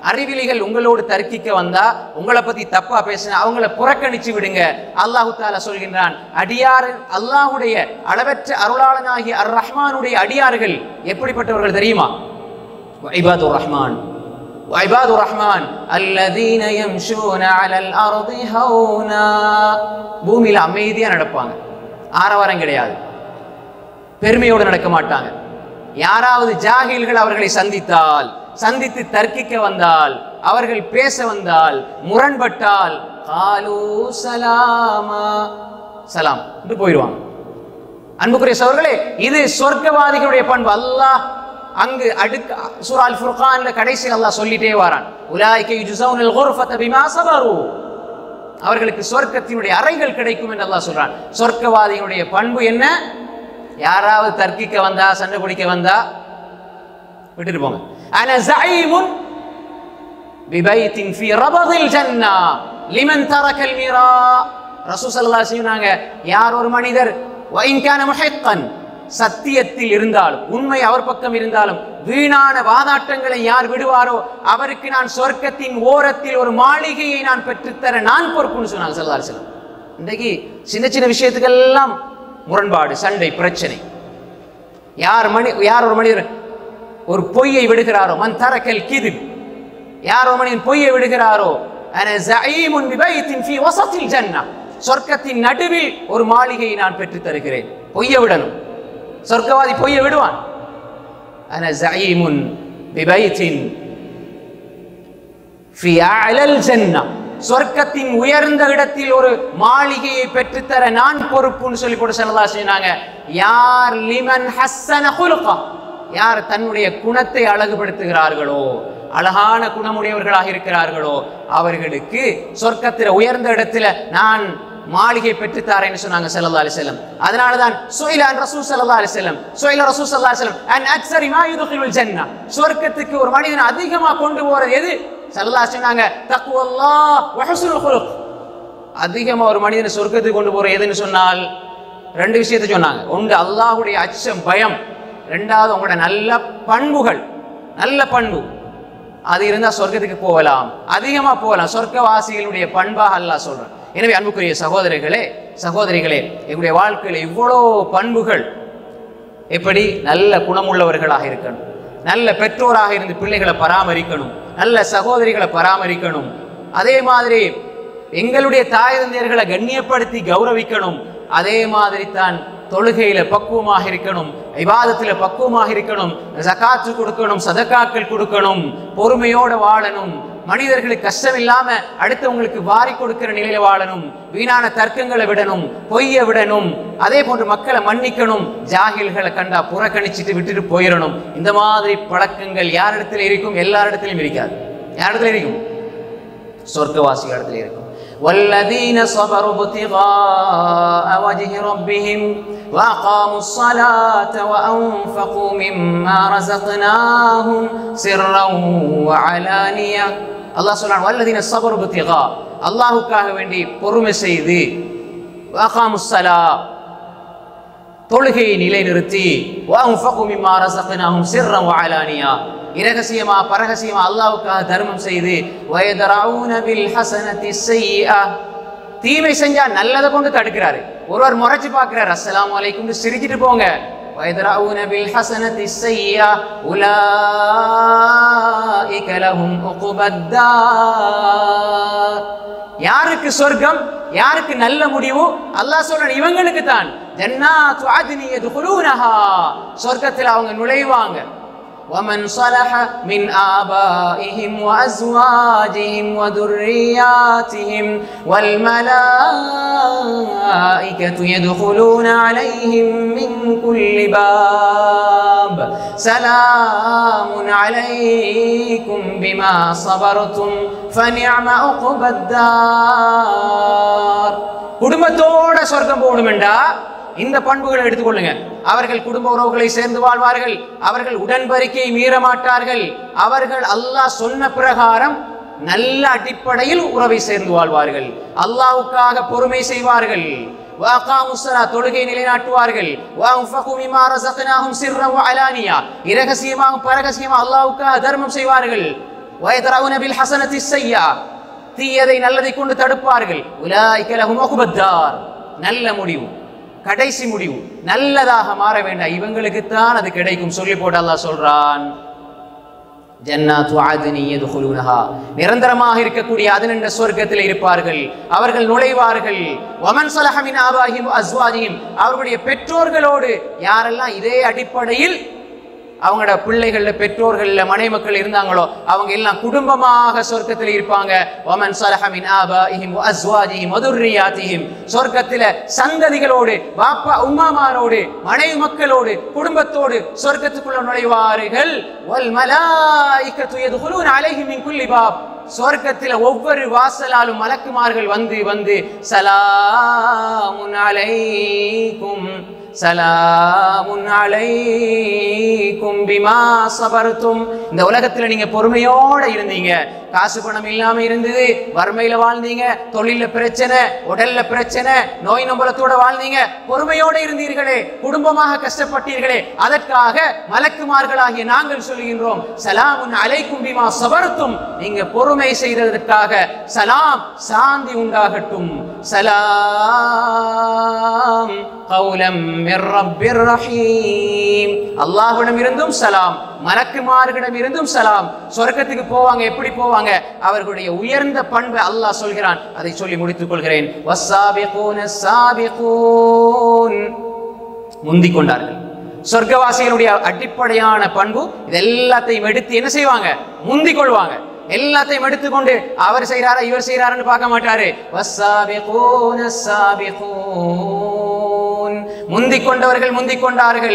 Speaker 1: அறிவிலிகள் உங்களோடு தர்க்கிக்க வந்தா உங்களை பத்தி தப்பா பேசினா அவங்கள புறக்கணிச்சு விடுங்க அல்லாஹு தாலா சொல்கின்றான் அடியார் அல்லாஹுடைய அளவற்ற அருளாளனாகிய அர் ரஹ்மானுடைய அடியார்கள் எப்படிப்பட்டவர்கள் தெரியுமா இபாதுர் ரஹ்மான் وعباد الرحمن الذين يمشون على الارض هونا பூமியில அமைதியா நடப்பாங்க ஆரவாரம் கிடையாது பெருமையோடு நடக்க மாட்டாங்க யாராவது ஜாகில்கள் அவர்களை சந்தித்தால் சந்தித்து தர்க்கிக்க வந்தால் அவர்கள் பேச வந்தால் முரண்பட்டால் காலு சலாமா சலாம் என்று போயிடுவாங்க அன்புக்குரிய சோர்களே இது சொர்க்கவாதிகளுடைய பண்பு அல்லாஹ் அங்கு அடுக்க சூரால் ஃபுர்கான்ல கடைசியில் அல்லாஹ் சொல்லிட்டே வாரான் உலாய்கை யுஜௌனல் குர்ஃபத பிமா சபரு அவர்களுக்கு சொர்க்கத்தினுடைய அறைகள் கிடைக்கும் என்று அல்லாஹ் சொல்றான் சொர்க்கவாதிகளுடைய பண்பு என்ன யாராவது தர்க்கிக்க வந்தா சண்டை பிடிக்க வந்தா விட்டுட்டு போங்க அன ஜஈமுன் பிபைத்தின் ஃபீ ரபதில் ஜன்னா லிமன் தரக்கல் மீரா ரசூல் ஸல்லல்லாஹு அலைஹி சொன்னாங்க யார் ஒரு மனிதர் வஇன் கான முஹிக்கன் சத்தியத்தில் இருந்தாலும் உண்மை அவர் பக்கம் இருந்தாலும் வீணான வாதாட்டங்களை யார் விடுவாரோ அவருக்கு நான் சொர்க்கத்தின் ஓரத்தில் ஒரு மாளிகையை நான் பெற்றுத்தர நான் பொறுப்புன்னு சொன்னாங்க ஸல்லல்லாஹு அலைஹி வஸல்லம் இன்றைக்கு சின்ன சின்ன விஷயத்துக்கெல்லாம் முரண்பாடு சண்டை பிரச்சனை யார் மணி யார் ஒரு மனிதர் ஒரு பொய்யை விடுகிறாரோ மன் தரக்கல் கிதிப் யார் ஒரு மனிதன் பொய்யை விடுகிறாரோ அன ஜஈமுன் பிபைத்தின் ஃபீ வஸத்தில் ஜன்னah சொர்க்கத்தின் நடுவில் ஒரு மாளிகையை நான் பெற்றுத் தருகிறேன் பொய்யை விடணும் சொர்க்கவாதி பொய்யை விடுவான் அன ஜஈமுன் பிபைத்தின் ஃபீ அலல் ஜன்னah சொர்க்கத்தின் உயர்ந்த இடத்தில் ஒரு மாளிகையை பெற்றுத்தர நான் பொறுப்புன்னு சொல்லி போட்டு செல்லதா சொன்னாங்க யார் லிமன் ஹஸ்ஸன குலுகா யார் தன்னுடைய குணத்தை அழகுபடுத்துகிறார்களோ அழகான குணமுடையவர்களாக இருக்கிறார்களோ அவர்களுக்கு சொர்க்கத்தில் உயர்ந்த இடத்துல நான் மாளிகை பெற்றுத்தாரேன்னு சொன்னாங்க ஸல்லல்லாஹு அலைஹி வஸல்லம் அதனால தான் சுயிலான் ரசூல் ஸல்லல்லாஹு அலைஹி வஸல்லம் சுயில ரசூல் ஸல்லல்லாஹு அலைஹி வஸல்லம் அன் அக்ஸரி மா யுத்கிலுல் ஜன்னah சொர்க்கத்துக்கு ஒரு மனிதன் அதிகமா கொண்டு போறது எது ஸல்லல்லாஹு அலைஹி சொன்னாங்க தக்வல்லாஹ் வ ஹுஸ்னுல் குலுக் அதிகமா ஒரு மனிதனை சொர்க்கத்துக்கு கொண்டு போற எதுன்னு சொன்னால் ரெண்டு விஷயத்தை சொன்னாங்க ஒன்று அல்லாஹ்வுடைய அச்சம் பயம் ரெண்டாவது உங்களோட நல்ல பண்புகள் நல்ல பண்பு அது இருந்தால் சொர்க்கத்துக்கு போகலாம் அதிகமாக போகலாம் சொர்க்கவாசிகளுடைய பண்பாக அல்லாஹ் சொல்றான் எனவே அன்புக்குரிய சகோதரர்களே சகோதரிகளே எங்களுடைய வாழ்க்கையில் இவ்வளோ பண்புகள் எப்படி நல்ல குணமுள்ளவர்களாக இருக்கணும் நல்ல பெற்றோராக இருந்து பிள்ளைகளை பராமரிக்கணும் நல்ல சகோதரிகளை பராமரிக்கணும் அதே மாதிரி எங்களுடைய தாய் தந்தையர்களை கண்ணியப்படுத்தி கௌரவிக்கணும் அதே மாதிரி தான் தொழுகையில பக்குவமாக இருக்கணும் விவாதத்துல பக்குவமாக இருக்கணும் ஜகாத்து கொடுக்கணும் சதக்காக்கள் கொடுக்கணும் பொறுமையோட வாழணும் மனிதர்களுக்கு கஷ்டம் இல்லாம அடுத்தவங்களுக்கு வாரி கொடுக்கிற நிலையில வாழணும் வீணான தர்க்கங்களை விடணும் பொய்ய விடணும் அதே போன்று மக்களை மன்னிக்கணும் ஜாகில்களை கண்டா புறக்கணிச்சிட்டு விட்டுட்டு போயிடணும் இந்த மாதிரி பழக்கங்கள் யாரிடத்துல இருக்கும் எல்லாரிடத்திலும் இருக்காது யாரிடத்துல இருக்கும் சொர்க்கவாசி இடத்துல இருக்கும் والذين صبروا ابتغاء وجه ربهم وأقاموا الصلاة وأنفقوا مما رزقناهم سرا وعلانية الله سبحانه والذين صبروا ابتغاء அல்லாஹுக்காக வேண்டி பொறுமை செய்து وأقاموا الصلاة தொழுகையை நிலைநிறுத்தி وأنفقوا مما رزقناهم سرا وعلانية இரகசியமா பரகசியமா அல்லாவுக்காக தர்மம் செய்து வயதராவுன பில் ஹசனத்தி செய்யா தீமை செஞ்சா நல்லதை கொண்டு தடுக்கிறாரு ஒருவர் முறைச்சு பார்க்கிறார் அஸ்ஸலாமு அலைக்கும் சிரிச்சிட்டு போங்க ويدرؤون بالحسنة السيئة أولئك لهم عقبى الدار யாருக்கு சொர்க்கம் யாருக்கு நல்ல முடிவு அல்லாஹ் சொல்றான் இவங்களுக்கு தான் ஜன்னாத்து அத்னி யதுகுலூனஹா சொர்க்கத்தில் அவங்க நுழைவாங்க ومن صلح من آبائهم وأزواجهم وذرياتهم والملائكة يدخلون عليهم من كل باب سلام عليكم بما صبرتم فنعم عقبى الدار குடும்பத்தோட சொர்க்கம் போகணுமெண்டா இந்த பண்புகளை எடுத்துக்கொள்ளுங்க அவர்கள் குடும்ப உறவுகளை சேர்ந்து வாழ்வார்கள் அவர்கள் உடன்படிக்கையை மீற மாட்டார்கள் அவர்கள் அல்லாஹ் சொன்ன பிரகாரம் நல்ல அடிப்படையில் உறவை சேர்ந்து வாழ்வார்கள் அல்லாஹ்வுக்காக பொறுமை செய்வார்கள் وأقاموا الصلاة தொழுகை நிலைநாட்டுவார்கள் وأنفقوا مما رزقناهم سرا وعلانية இரகசியமாக பரகசியமாக அல்லாஹ்வுக்காக தர்மம் செய்வார்கள் வயதரவுன பில் ஹசனத்தி செய்யா தீயதை நல்லதை கொண்டு தடுப்பார்கள் உலாய்க லஹும் உக்பத்தார் நல்ல முடிவு கடைசி முடிவு நல்லதாக மாற வேண்டாம் இவங்களுக்குத்தான் அது கிடைக்கும் சொல்லி போட்டு அல்லாஹ் சொல்றான் ஜன்னாத்து ஆதினி யதுகுலூனஹா நிரந்தரமாக இருக்கக்கூடிய அதன் என்ற சொர்க்கத்தில் இருப்பார்கள் அவர்கள் நுழைவார்கள் வமன் சலஹ மின் ஆபாஹிம் அஸ்வாஜியும் அவர்களுடைய பெற்றோர்களோடு யாரெல்லாம் இதே அடிப்படையில் அவங்களோட பிள்ளைகள்ல பெற்றோர்கள்ல மனைமக்கள் இருந்தாங்களோ அவங்க எல்லாம் குடும்பமாக சொர்க்கத்தில் இருப்பாங்க வமன் சலஹ மின் ஆபாஹிம் அஸ்வாஜிஹிம் வதுர்ரியாத்திஹிம் சொர்க்கத்தில சந்ததிகளோடு பாப்பா உம்மாமாரோடு மனைவி மக்களோடு குடும்பத்தோடு சொர்க்கத்துக்குள்ள நுழைவார்கள் வல் மலாயிகத்து யதுகுலூன அலைஹிம் மின் குல்லி பாப் சொர்க்கத்தில ஒவ்வொரு வாசலாலும் மலக்குமார்கள் வந்து வந்து சலாமுன் அலைக்கும் சலாமுன் அலைக்கும் பிமா சபர்த்தும் இந்த உலகத்துல நீங்க பொறுமையோட இருந்தீங்க காசு பணம் இல்லாம இருந்தது வறுமையில வாழ்ந்தீங்க தொழில பிரச்சனை உடல்ல பிரச்சனை நோய் நம்பலத்தோட வாழ்ந்தீங்க பொறுமையோட இருந்தீர்களே குடும்பமாக கஷ்டப்பட்டீர்களே அதற்காக மலக்குமார்களாகிய நாங்கள் சொல்கின்றோம் சலாமுன் அலைக்கும் பிமா சபர்த்தும் நீங்க பொறுமை செய்ததற்காக சலாம் சாந்தி உண்டாகட்டும் சலாம் கௌலம் மிர் ரப்பிர் ரஹீம் அல்லாஹ்விடம் இருந்தும் சலாம் மலக்குமார்களிடம் இருந்தும் சலாம் சொர்க்கத்துக்கு போவாங்க எப்படி போவாங்க அவர்களுடைய உயர்ந்த பண்பை அல்லாஹ் சொல்கிறான் அதை சொல்லி முடித்துக் கொள்கிறேன் வஸ்ஸாபிகூன ஸாபிகூன் முந்திக் கொண்டார்கள் சொர்க்கவாசிகளுடைய அடிப்படையான பண்பு இது எல்லாத்தையும் எடுத்து என்ன செய்வாங்க முந்திக் கொள்வாங்க எல்லாத்தையும் எடுத்துக்கொண்டு அவர் செய்றாரா இவர் செய்றாருன்னு பார்க்க மாட்டாரு வஸ்ஸாபிகூன ஸாபிகூன் முந்திக் கொண்டவர்கள் முந்திக் கொண்டார்கள்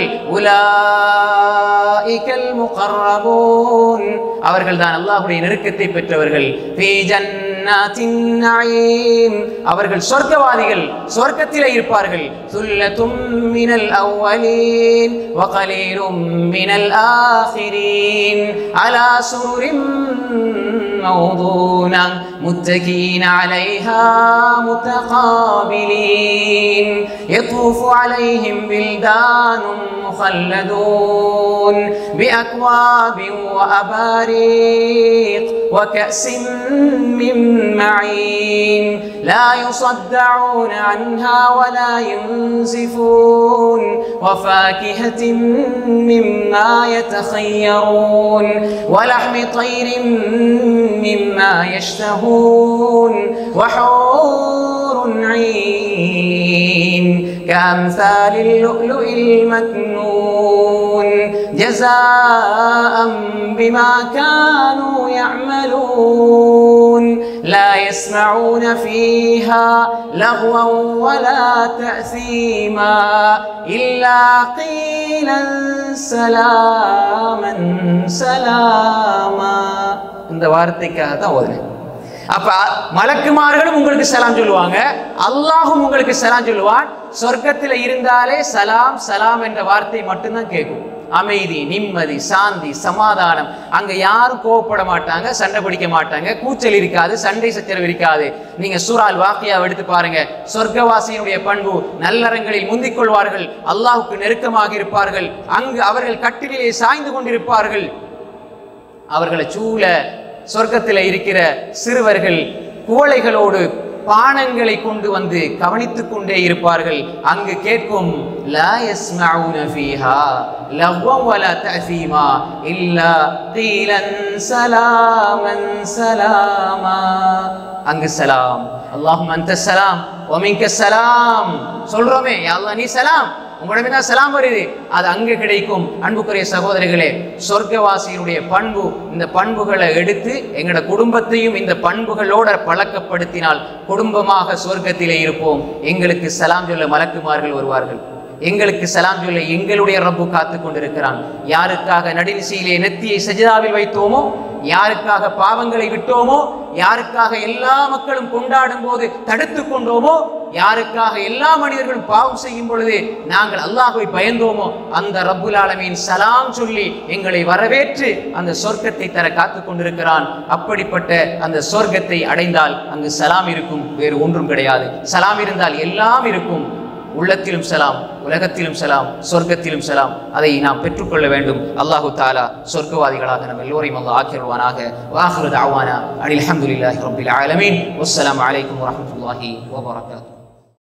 Speaker 1: உலாஇகல் முகர்ரபூன் அவர்கள் தான் அல்லாஹ்வுடைய நெருக்கத்தை பெற்றவர்கள் ஃபீ ஜன்னாத்தின் நயீம் அவர்கள் சொர்க்கவாதிகள் சொர்க்கத்திலே இருப்பார்கள் சுல்லத்தும் மினல் அவ்வலீன் வகலீலும் மினல் ஆখিরিন அலா சுருரின் موضونة متكئين عليها متقابلين يطوف عليهم بلدان مخلدون بأكواب وأباريق وكأس من معين لا يصدعون عنها ولا ينزفون وفاكهة مما يتخيرون ولحم طير مما يشتهون وحور عين كأمثال اللؤلؤ المكنون جزاء بما كانوا يعملون لا يسمعون فيها لغوا ولا تأثيما إلا قيلا سلاما سلاما இந்த வார்த்தைக்காக தான் ஓதுனேன் அப்ப மலக்குமார்களும் உங்களுக்கு சலாம் சொல்லுவாங்க அல்லாஹும் உங்களுக்கு சலாம் சொல்லுவான் சொர்க்கத்தில் இருந்தாலே சலாம் சலாம் என்ற வார்த்தை மட்டும்தான் கேட்கும் அமைதி நிம்மதி சாந்தி சமாதானம் அங்க யாரும் கோவப்பட மாட்டாங்க சண்டை பிடிக்க மாட்டாங்க கூச்சல் இருக்காது சண்டை சச்சரவு இருக்காது நீங்க சூறால் வாக்கியாவை எடுத்து பாருங்க சொர்க்கவாசியினுடைய பண்பு நல்லறங்களில் முந்திக் கொள்வார்கள் அல்லாஹுக்கு நெருக்கமாக இருப்பார்கள் அங்கு அவர்கள் கட்டிலே சாய்ந்து கொண்டிருப்பார்கள் அவர்களை சூழ சொர்க்கத்தில் இருக்கிற சிறுவர்கள் குவளைகளோடு பானங்களை கொண்டு வந்து கவனித்துக் கொண்டே இருப்பார்கள் அங்கு கேட்கும் லா யஸ்மஊன ஃபீஹா லஹ்வன் வலா தஅசீமா இல்லா கீலன் சலாமன் சலாமா அங்கு சலாம் அல்லாஹும் அந்த சலாம் ஒமிங்க சலாம் சொல்றோமே யா அல்லாஹ் நீ சலாம் உங்களிடமே தான் சலாம் வருது அது அங்கு கிடைக்கும் அன்புக்குரிய சகோதரிகளே சொர்க்கவாசியினுடைய பண்பு இந்த பண்புகளை எடுத்து எங்களோட குடும்பத்தையும் இந்த பண்புகளோட பழக்கப்படுத்தினால் குடும்பமாக சொர்க்கத்திலே இருப்போம் எங்களுக்கு சலாம் சொல்ல மலக்குமார்கள் வருவார்கள் எங்களுக்கு சலாம் சொல்ல எங்களுடைய ரப்பு காத்து கொண்டிருக்கிறான் யாருக்காக நடுநிசையிலே நெத்தியை சஜிதாவில் வைத்தோமோ யாருக்காக பாவங்களை விட்டோமோ யாருக்காக எல்லா மக்களும் கொண்டாடும் போது தடுத்து கொண்டோமோ யாருக்காக எல்லா மனிதர்களும் பாவம் செய்யும் பொழுது நாங்கள் அல்லாஹ்வை பயந்தோமோ அந்த ரப்புல் ஆலமீன் சலாம் சொல்லி எங்களை வரவேற்று அந்த சொர்க்கத்தை தர காத்து கொண்டிருக்கிறான் அப்படிப்பட்ட அந்த சொர்க்கத்தை அடைந்தால் அங்கு சலாம் இருக்கும் வேறு ஒன்றும் கிடையாது சலாம் இருந்தால் எல்லாம் இருக்கும் உள்ளத்திலும் சலாம் உலகத்திலும் சலாம் சொர்க்கத்திலும் சலாம் அதை நாம் பெற்றுக்கொள்ள வேண்டும் அல்லாஹு தாலா சொர்க்கவாதிகளாக நம் எல்லோரையும் அல்லாஹ் ஆக்கிடுவானாக வாஹிரு தாவானா அனில் அஹமதுல்லாஹி ரபில் ஆலமீன் வஸ்ஸலாமு அலைக்கும் வரஹ்மத்துல்லாஹி வபரகாத்துஹு